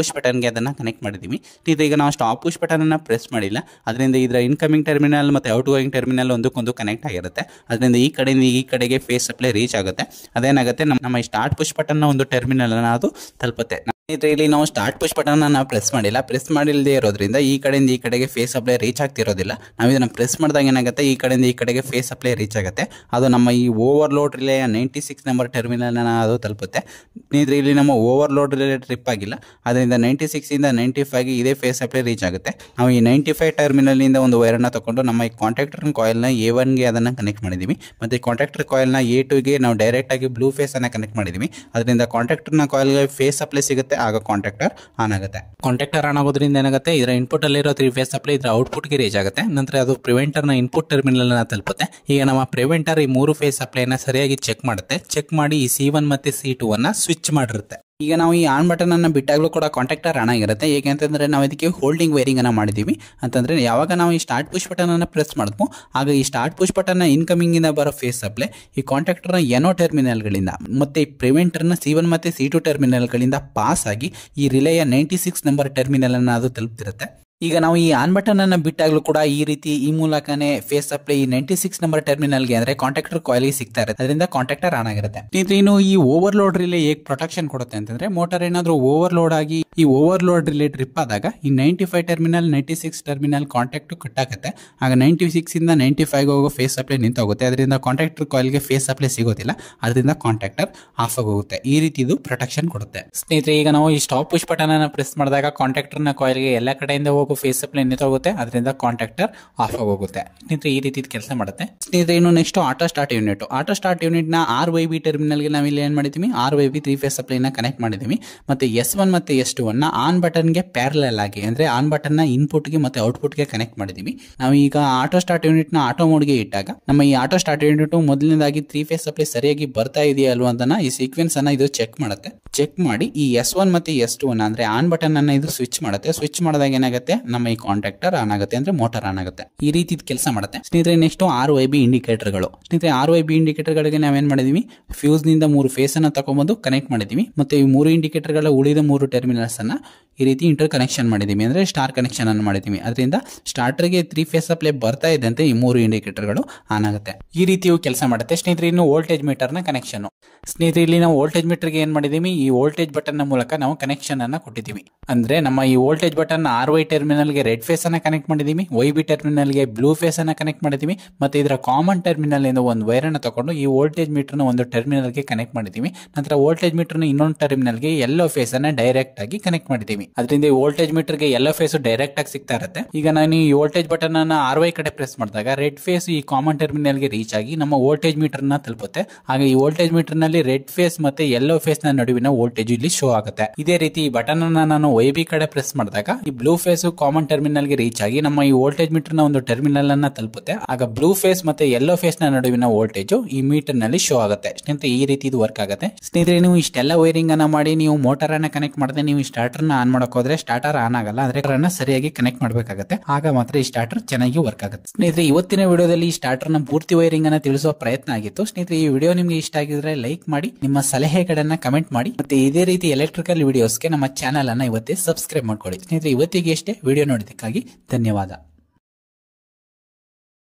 ಗೆ ಅದನ್ನ ಕನೆಕ್ಟ್ ಮಾಡಿದೀವಿ ಇದು ಈಗ ನಾವು ಸ್ಟಾಪ್ ಪುಷ್ ಬಟನ್ ಅನ್ನ ಪ್ರೆಸ್ ಮಾಡಿಲ್ಲ ಅದರಿಂದ ಇದರ ಇನ್ಕಮಿಂಗ್ ಟರ್ಮಿನಲ್ ಮತ್ತೆ ಔಟ್ ಗೋಯಿಂಗ್ ಟರ್ಮಿನಲ್ ಒಂದಕ್ಕೊಂದು ಕನೆಕ್ಟ್ ಆಗಿರುತ್ತೆ ಅದರಿಂದ ಈ ಕಡೆಯಿಂದ ಈ ಕಡೆಗೆ ಫೇಸ್ ಸಪ್ಲೈ ರೀಚ್ ಆಗುತ್ತೆ ಅದೇನಾಗುತ್ತೆ ನಮ್ಮ ನಮ್ಮ ಈ ಸ್ಟಾರ್ಟ್ ಪುಷ್ ಬಟನ್ ಒಂದು ಟರ್ಮಿನಲ್ ಅನ್ನ ಅದು ತಲುಪುತ್ತೆ ಸ್ನೇಹಿತರೆ ಇಲ್ಲಿ ನಾವು ಸ್ಟಾರ್ಟ್ ಪುಷ್ ಬಟನ್ ನಾವು ಪ್ರೆಸ್ ಮಾಡಿಲ್ಲ ಪ್ರೆಸ್ ಮಾಡಿಲ್ಲದೆ ಇರೋದ್ರಿಂದ ಈ ಕಡೆಯಿಂದ ಈ ಕಡೆಗೆ ಫೇಸ್ ಸಪ್ಲೈ ರೀಚ್ ಆಗ್ತಿರೋದಿಲ್ಲ ನಾವು ಇದನ್ನ ಪ್ರೆಸ್ ಮಾಡಿದಾಗ ಏನಾಗುತ್ತೆ ಈ ಕಡೆಯಿಂದ ಈ ಕಡೆಗೆ ಫೇಸ್ ಸಪ್ಲೈ ರೀಚ್ ಆಗುತ್ತೆ ಅದು ನಮ್ಮ ಈ ಓವರ್ಲೋಡ್ ರಿಲೇಯ ನೈಂಟಿ ಸಿಕ್ಸ್ ನಂಬರ್ ಟರ್ಮಿನಲ್ ಅದು ತಲುಪುತ್ತೆ ಸ್ನೇಹಿತರೆ ಇಲ್ಲಿ ನಮ್ಮ ಓವರ್ಲೋಡ್ ರಿಲೇ ಟ್ರಿಪ್ ಆಗಿಲ್ಲ ಅದರಿಂದ ನೈಂಟಿ ಸಿಕ್ಸಿಂದ ನೈಂಟಿ ಫೈವ್ಗೆ ಇದೇ ಫೇಸ್ ಸಪ್ಲೈ ರೀಚ್ ಆಗುತ್ತೆ ನಾವು ಈ ನೈಂಟಿ ಫೈವ್ ಟರ್ಮಿನಲ್ನಿಂದ ಒಂದು ವೈರನ್ನು ತಗೊಂಡು ನಮ್ಮ ಈ ಕಾಂಟ್ಯಾಕ್ಟರ್ ಕಾಯಿಲ್ನ ಎ ಒನ್ಗೆ ಅದನ್ನು ಕನೆಕ್ಟ್ ಮಾಡಿದ್ದೀವಿ ಮತ್ತು ಈ ಕಾಂಟ್ಯಾಕ್ಟರ್ ಕಾಯಿಲ್ನ ಎ ಟುಗೆ ನಾವು ಡೈರೆಕ್ಟಾಗಿ ಬ್ಲೂ ಫೇಸನ್ನು ಕನೆಕ್ಟ್ ಮಾಡಿದ್ದೀವಿ ಅದರಿಂದ ಕಾಂಟ್ಯಾಕ್ಟರ್ನ ಕಾಯಿಲ್ಗೆ ಫೇಸ್ ಸಪ್ಲೈ ಸಿಗುತ್ತೆ ಆಗ ಕಾಂಟ್ಯಾಕ್ಟರ್ ಆನ್ ಆಗುತ್ತೆ ಕಾಂಟ್ಯಾಕ್ಟರ್ ಆನ್ ಆಗೋದ್ರಿಂದ ಏನಾಗುತ್ತೆ ಇದರ ಇನ್ಪುಟ್ ಅಲ್ಲಿರೋ ತ್ರೀ ಫೇಸ್ ಸಪ್ಲೈ ಇದರ ಔಟ್ಪುಟ್ಗೆ ರೀಚ್ ಆಗುತ್ತೆ ನಂತರ ಅದು ಪ್ರಿವೆಂಟರ್ನ ಇನ್ಪುಟ್ ಟರ್ಮಿನಲ್ ತಲುಪುತ್ತೆ ಈಗ ನಮ್ಮ ಪ್ರಿವೆಂಟರ್ ಈ ಮೂರು ಫೇಸ್ ಸಪ್ಲೈನ ಸರಿಯಾಗಿ ಚೆಕ್ ಮಾಡುತ್ತೆ ಚೆಕ್ ಮಾಡಿ ಈ ಸಿ ಒನ್ ಮತ್ತು ಸಿ ಟು ಅನ್ನ ಸ್ವಿಚ್ ಮಾಡಿರುತ್ತೆ ಈಗ ನಾವು ಈ ಆನ್ ಬಟನ್ ಅನ್ನ ಬಿಟ್ಟಾಗಲೂ ಕೂಡ ಕಾಂಟ್ಯಾಕ್ಟರ್ ಆನ್ ಆಗಿರುತ್ತೆ ಏಕೆಂತಂದ್ರೆ ನಾವು ಇದಕ್ಕೆ ಹೋಲ್ಡಿಂಗ್ ವೈರಿಂಗ್ ಅನ್ನ ಮಾಡಿದೀವಿ ಅಂತಂದ್ರೆ ಯಾವಾಗ ನಾವು ಈ ಸ್ಟಾರ್ಟ್ ಪುಷ್ ಬಟನ್ ಅನ್ನ ಪ್ರೆಸ್ ಮಾಡಿದ್ವು ಆಗ ಈ ಸ್ಟಾರ್ಟ್ ಪುಷ್ ಬಟನ್ ಇನ್ಕಮಿಂಗ್ ಇಂದ ಬರೋ ಫೇಸ್ ಸಪ್ಲೈ ಈ ಕಾಂಟ್ಯಾಕ್ಟರ್ನ ಎನೋ ಟರ್ಮಿನಲ್ಗಳಿಂದ ಮತ್ತೆ ಈ ಪ್ರಿವೆಂಟರ್ನ ಸಿ ಒನ್ ಮತ್ತೆ ಸಿ ಟು ಟರ್ಮಿನಲ್ಗಳಿಂದ ಪಾಸ್ ಆಗಿ ಈ ರಿಲೇಯ ನೈಂಟಿ ಸಿಕ್ಸ್ ನಂಬರ್ ಟರ್ಮಿನಲ್ ಅನ್ನ ಅದು ತಲುಪ್ತಿರುತ್ತೆ ಈಗ ನಾವು ಈ ಆನ್ ಬಟನ್ ಅನ್ನ ಬಿಟ್ಟಾಗಲೂ ಕೂಡ ಈ ರೀತಿ ಈ ಮೂಲಕನೇ ಫೇಸ್ ಸಪ್ಲೈ ಈ ನೈಂಟಿ ಸಿಕ್ಸ್ ನಂಬರ್ ಟರ್ಮಿನಲ್ಗೆ ಅಂದ್ರೆ ಕಾಂಟ್ಯಾಕ್ಟರ್ ಕಾಯಿಲ್ಗೆ ಸಿಗ್ತಾ ಇರುತ್ತೆ ಅದರಿಂದ ಕಾಂಟ್ಯಾಕ್ಟರ್ ಆನ್ ಆಗಿರುತ್ತೆ ಇದು ಇನ್ನು ಈ ಓವರ್ಲೋಡ್ ರಿಲೇ ಹೇಗೆ ಪ್ರೊಟೆಕ್ಷನ್ ಕೊಡುತ್ತೆ ಅಂತಂದ್ರೆ ಮೋಟರ್ ಏನಾದರೂ ಓವರ್ಲೋಡ್ ಆಗಿ ಈ ಓವರ್ಲೋಡ್ ರಿಲೇ ಟ್ರಿಪ್ ಆದಾಗ ಈ ninety five terminal ninety six terminal contact cut ಆಗುತ್ತೆ ಆಗ ನೈಂಟಿ ಸಿಕ್ಸ್ ಇಂದ ನೈಂಟಿ ಫೈವ್ ಹೋಗೋ ಫೇಸ್ ಸಪ್ಲೈ ನಿಂತೋಗುತ್ತೆ ಅದರಿಂದ ಕಾಂಟ್ಯಾಕ್ಟರ್ ಕಾಯಿಲ್ಗೆ ಫೇಸ್ ಸಪ್ಲೈ ಸಿಗೋದಿಲ್ಲ ಅದರಿಂದ ಕಾಂಟ್ಯಾಕ್ಟರ್ ಆಫ್ ಆಗೋಗುತ್ತೆ ಈ ರೀತಿ ಇದು ಪ್ರೊಟೆಕ್ಷನ್ ಕೊಡುತ್ತೆ ಸ್ನೇಹಿತರೆ ಈಗ ನಾವು ಈ ಸ್ಟಾಪ್ ಪುಷ್ ಬಟನ್ ಅನ್ನ ಪ್ರೆಸ್ ಮಾಡಿದಾಗ ಕಾಂಟ್ಯಾಕ್ಟರ್ನ ಕಾಯಿಲ್ಗೆ ಎಲ್ಲ ಕಡೆಯಿಂದ ಹೋಗೋ ಫೇಸ್ ಸಪ್ಲೈ ನಿಂತೋಗುತ್ತೆ ಅದರಿಂದ ಕಾಂಟ್ಯಾಕ್ಟರ್ ಆಫ್ ಆಗೋಗುತ್ತೆ ಸ್ನೇಹಿತರೆ ಈ ರೀತಿ ಕೆಲಸ ಮಾಡುತ್ತೆ ಸ್ನೇಹಿತರೆ ಇನ್ನು next auto start unit auto start unit ನ ಆರ್ ವೈ ಬಿ ಟರ್ಮಿನಲ್ಗೆ ನಾವು ಇಲ್ಲಿ ಏನ್ ಮಾಡಿದೀವಿ R Y B three phase ಸಪ್ಲೈನ ಕನೆಕ್ಟ್ ಮಾಡಿದೀವಿ ಮತ್ತೆ ಎಸ್ ಒನ್ ಮತ್ತೆ ಎಸ್ ಟು ಅನ್ನ ಆನ್ ಬಟನ್ಗೆ ಪ್ಯಾರಲಲ್ ಆಗಿ ಅಂದ್ರೆ ಆನ್ ಬಟನ್ ನ ಇನ್ಪುಟ್ಗೆ ಮತ್ತೆ ಔಟ್ಪುಟ್ಗೆ ಕನೆಕ್ಟ್ ಮಾಡಿದೀವಿ ನಾವು ಈಗ ಆಟೋ ಸ್ಟಾರ್ಟ್ ಯೂನಿಟ್ ನ ಆಟೋ ಮೋಡ್ಗೆ ಇಟ್ಟಾಗ ನಮ್ಮ ಈ ಆಟೋ ಸ್ಟಾರ್ಟ್ ಯೂನಿಟ್ ಮೊದಲನೇದಾಗಿ ತ್ರೀ ಫೇಸ್ ಸಪ್ಲೈ ಸರಿಯಾಗಿ ಬರ್ತಾ ಇದೆಯಾ ಅಲ್ವಾ ಅಂತ ಈ ಸೀಕ್ವೆನ್ಸ್ ಅನ್ನ ಇದು ಚೆಕ್ ಮಾಡುತ್ತೆ ಚೆಕ್ ಮಾಡಿ ಈ ಎಸ್ ಒನ್ ಮತ್ತೆ ಎಸ್ ಟು ಅನ್ನ ಅಂದ್ರೆ ಆನ್ ಬಟನ್ ಅನ್ನ ಇದು ಸ್ವಿಚ್ ಮಾಡುತ್ತೆ ಸ್ವಿಚ್ ಮಾಡಿದಾಗ ಏನಾಗುತ್ತೆ ನಮ್ಮ ಈ ಕಾಂಟ್ಯಾಕ್ಟರ್ ಆನ್ ಆಗುತ್ತೆ ಅಂದ್ರೆ ಮೋಟರ್ ಆನ್ ಆಗುತ್ತೆ ಈ ರೀತಿ ಕೆಲಸ ಮಾಡುತ್ತೆ ಸ್ನೇಹಿತರೆ ನೆಕ್ಸ್ಟ್ ಆರ್ ವೈ ಬಿ ಇಂಡಿಕೇಟರ್ಗಳು ಸ್ನೇಹಿತರೆ ಆರ್ ವೈ ಬಿ ಇಂಡಿಕೇಟರ್ಗಳಿಗೆ ನಾವೇನ್ ಮಾಡಿದೀವಿ ಫ್ಯೂಸ್ ನಿಂದ ಮೂರು ಫೇಸ್ ಅನ್ನ ತಗೊಂಡ್ಬಂದು ಕನೆಕ್ಟ್ ಮಾಡಿದೀವಿ ಮತ್ತೆ ಈ ಮೂರು ಇಂಡಿಕೇಟರ್ಗಳ ಉಳಿದ ಮೂರು ಟರ್ಮಿನಲ್ಸ್ ಅನ್ನ ಈ ರೀತಿ ಇಂಟರ್ ಕನೆಕ್ಷನ್ ಮಾಡಿದೀವಿ ಅಂದ್ರೆ ಸ್ಟಾರ್ ಕನೆಕ್ಷನ್ ಅನ್ನು ಮಾಡಿದೀವಿ ಅದರಿಂದ ಸ್ಟಾರ್ಟರ್ಗೆ ತ್ರೀ ಫೇಸ್ ಸಪ್ಲೈ ಬರ್ತಾ ಇದ್ದಂತೆ ಈ ಮೂರು ಇಂಡಿಕೇಟರ್ಗಳು ಆನ್ ಆಗುತ್ತೆ ಈ ರೀತಿಯು ಕೆಲಸ ಮಾಡುತ್ತೆ ಸ್ನೇಹಿತರೆ ಇನ್ನು ವೋಲ್ಟೇಜ್ ಮೀಟರ್ನ ಕನೆಕ್ಷನ್ ಸ್ನೇಹಿತರೆ ಇಲ್ಲಿ ನಾವು ವೋಲ್ಟೇಜ್ ಮೀಟರ್ಗೆ ಏನ್ ಮಾಡಿದೀವಿ ಈ ವೋಲ್ಟೇಜ್ ಬಟನ್ ಮೂಲಕ ನಾವು ಕನೆಕ್ಷನ್ ಅನ್ನ ಕೊಟ್ಟಿದ್ದೀವಿ ಅಂದ್ರೆ ನಮ್ಮ ಈ ವೋಲ್ಟೇಜ್ ಬಟನ್ ಆರ್ ವೈ ಟರ್ಮಿನಲ್ಗೆ ರೆಡ್ ಫೇಸ್ ಅನ್ನ ಕನೆಕ್ಟ್ ಮಾಡಿದೀವಿ ವೈ ಬಿ ಟರ್ಮಿನಲ್ಗೆ ಬ್ಲೂ ಫೇಸ್ ಅನ್ನ ಕನೆಕ್ಟ್ ಮಾಡಿದೀವಿ ಮತ್ತೆ ಇದರ ಕಾಮನ್ ಟರ್ಮಿನಲ್ ಇಂದ ಒಂದು ವೈರ್ ಅನ್ನ ತಗೊಂಡು ಈ ವೋಲ್ಟೇಜ್ ಮೀಟರ್ನ ಒಂದು ಟರ್ಮಿನಲ್ಗೆ ಕನೆಕ್ಟ್ ಮಾಡಿದೀವಿ ನಂತರ ವೋಲ್ಟೇಜ್ ಮೀಟರ್ನ ಇನ್ನೊಂದು ಟರ್ಮಿನಲ್ಗೆ ಎಲ್ಲೋ ಫೇಸ್ ಅನ್ನ ಡೈರೆಕ್ಟ್ ಆಗಿ ಕನೆಕ್ಟ್ ಮಾಡಿದೀವಿ ಅದರಿಂದ ಈ ವೋಲ್ಟೇಜ್ ಮೀಟರ್ಗೆ ಎಲ್ಲೋ ಫೇಸ್ ಡೈರೆಕ್ಟ್ ಆಗಿ ಸಿಗ್ತಾ ಇರುತ್ತೆ ಈಗ ನಾನು ಈ ವೋಲ್ಟೇಜ್ ಬಟನ್ ಅನ್ನ ಆರ್ ವೈ ಕಡೆ ಪ್ರೆಸ್ ಮಾಡಿದಾಗ ರೆಡ್ ಫೇಸ್ ಈ ಕಾಮನ್ ಟರ್ಮಿನಲ್ಗೆ ರೀಚ್ ಆಗಿ ನಮ್ಮ ವೋಲ್ಟೇಜ್ ಮೀಟರ್ ನ ತಲುಪುತ್ತೆ ಹಾಗೆ ಈ ವೋಲ್ಟೇಜ್ ಮೀಟರ್ ನಲ್ಲಿ ರೆಡ್ ಫೇಸ್ ಮತ್ತೆ ಎಲ್ಲೋ ಫೇಸ್ ನ ನಡುವಿನ ವೋಲ್ಟೇಜ್ ಇಲ್ಲಿ ಶೋ ಆಗುತ್ತೆ ಇದೇ ರೀತಿ ಈ ಬಟನ್ ಅನ್ನ ನಾನು ವೈ ಬಿ ಕಡೆ ಪ್ರೆಸ್ ಮಾಡಿದಾಗ ಈ ಬ್ಲೂ ಫೇಸ್ ಕಾಮನ್ ಟರ್ಮಿನಲ್ ಗೆ ರೀಚ್ ಆಗಿ ನಮ್ಮ ಈ ವೋಲ್ಟೇಜ್ ಮೀಟರ್ ನ ಒಂದು ಟರ್ಮಿನಲ್ ಅನ್ನ ತಲುಪುತ್ತೆ ಆಗ ಬ್ಲೂ ಫೇಸ್ ಮತ್ತೆ ಎಲ್ಲೋ ಫೇಸ್ ನ ನಡುವಿನ ವೋಲ್ಟೇಜ್ ಈ ಮೀಟರ್ ನಲ್ಲಿ ಶೋ ಆಗುತ್ತೆ ಸ್ನೇಹಿತರೆ ಈ ರೀತಿ ಇದು ವರ್ಕ್ ಆಗುತ್ತೆ ಸ್ನೇಹಿತರೆ ನೀವು ಇಷ್ಟೆಲ್ಲ ವೈರಿಂಗ್ ಅನ್ನ ಮಾಡಿ ನೀವು ಮೋಟರ್ ಅನ್ನ ಕನೆಕ್ಟ್ ಮಾಡದೆ ನೀವು ಸ್ಟಾರ್ಟರ್ ನ ಆನ್ ಮಾಡಕ್ ಹೋದ್ರೆ ಸ್ಟಾರ್ಟರ್ ಆನ್ ಆಗಲ್ಲ ಅಂದ್ರೆ ಅದನ್ನ ಸರಿಯಾಗಿ ಕನೆಕ್ಟ್ ಮಾಡಬೇಕಾಗುತ್ತೆ ಆಗ ಮಾತ್ರ ಈ ಸ್ಟಾರ್ಟರ್ ಚೆನ್ನಾಗಿ ವರ್ಕ್ ಆಗುತ್ತೆ ಸ್ನೇಹಿತರೆ ಇವತ್ತಿನ ವಿಡಿಯೋದಲ್ಲಿ ಈ ಸ್ಟಾರ್ಟರ್ ನ ಪೂರ್ತಿ ವೈರಿಂಗ್ ಅನ್ನ ತಿಳಿಸುವ ಪ್ರಯತ್ನ ಆಗಿತ್ತು ಸ್ನೇಹಿತರೆ ಈ ವಿಡಿಯೋ ನಿಮ್ಗೆ ಇಷ್ಟ ಆಗಿದ್ರೆ ಲೈಕ್ ಮಾಡಿ ನಿಮ್ಮ ಸಲಹೆಗಳನ್ನ ಕಮೆಂಟ್ ಮಾಡಿ ಮತ್ತೆ ಇದೇ ರೀತಿ ಎಲೆಕ್ಟ್ರಿಕಲ್ ವಿಡಿಯೋಸ್ಗೆ ನಮ್ಮ ಚಾನಲ್ ಅನ್ನ ಇವತ್ತೇ ಸಬ್ಸ್ಕ್ರೈಬ್ ಮಾಡ್ಕೊಳ್ಳಿ ಸ್ನೇಹಿತರೆ ಇವತ್ತಿಗೆ ಅಷ್ಟೇ ವಿಡಿಯೋ ನೋಡಿದ್ದಕ್ಕಾಗಿ ಧನ್ಯವಾದ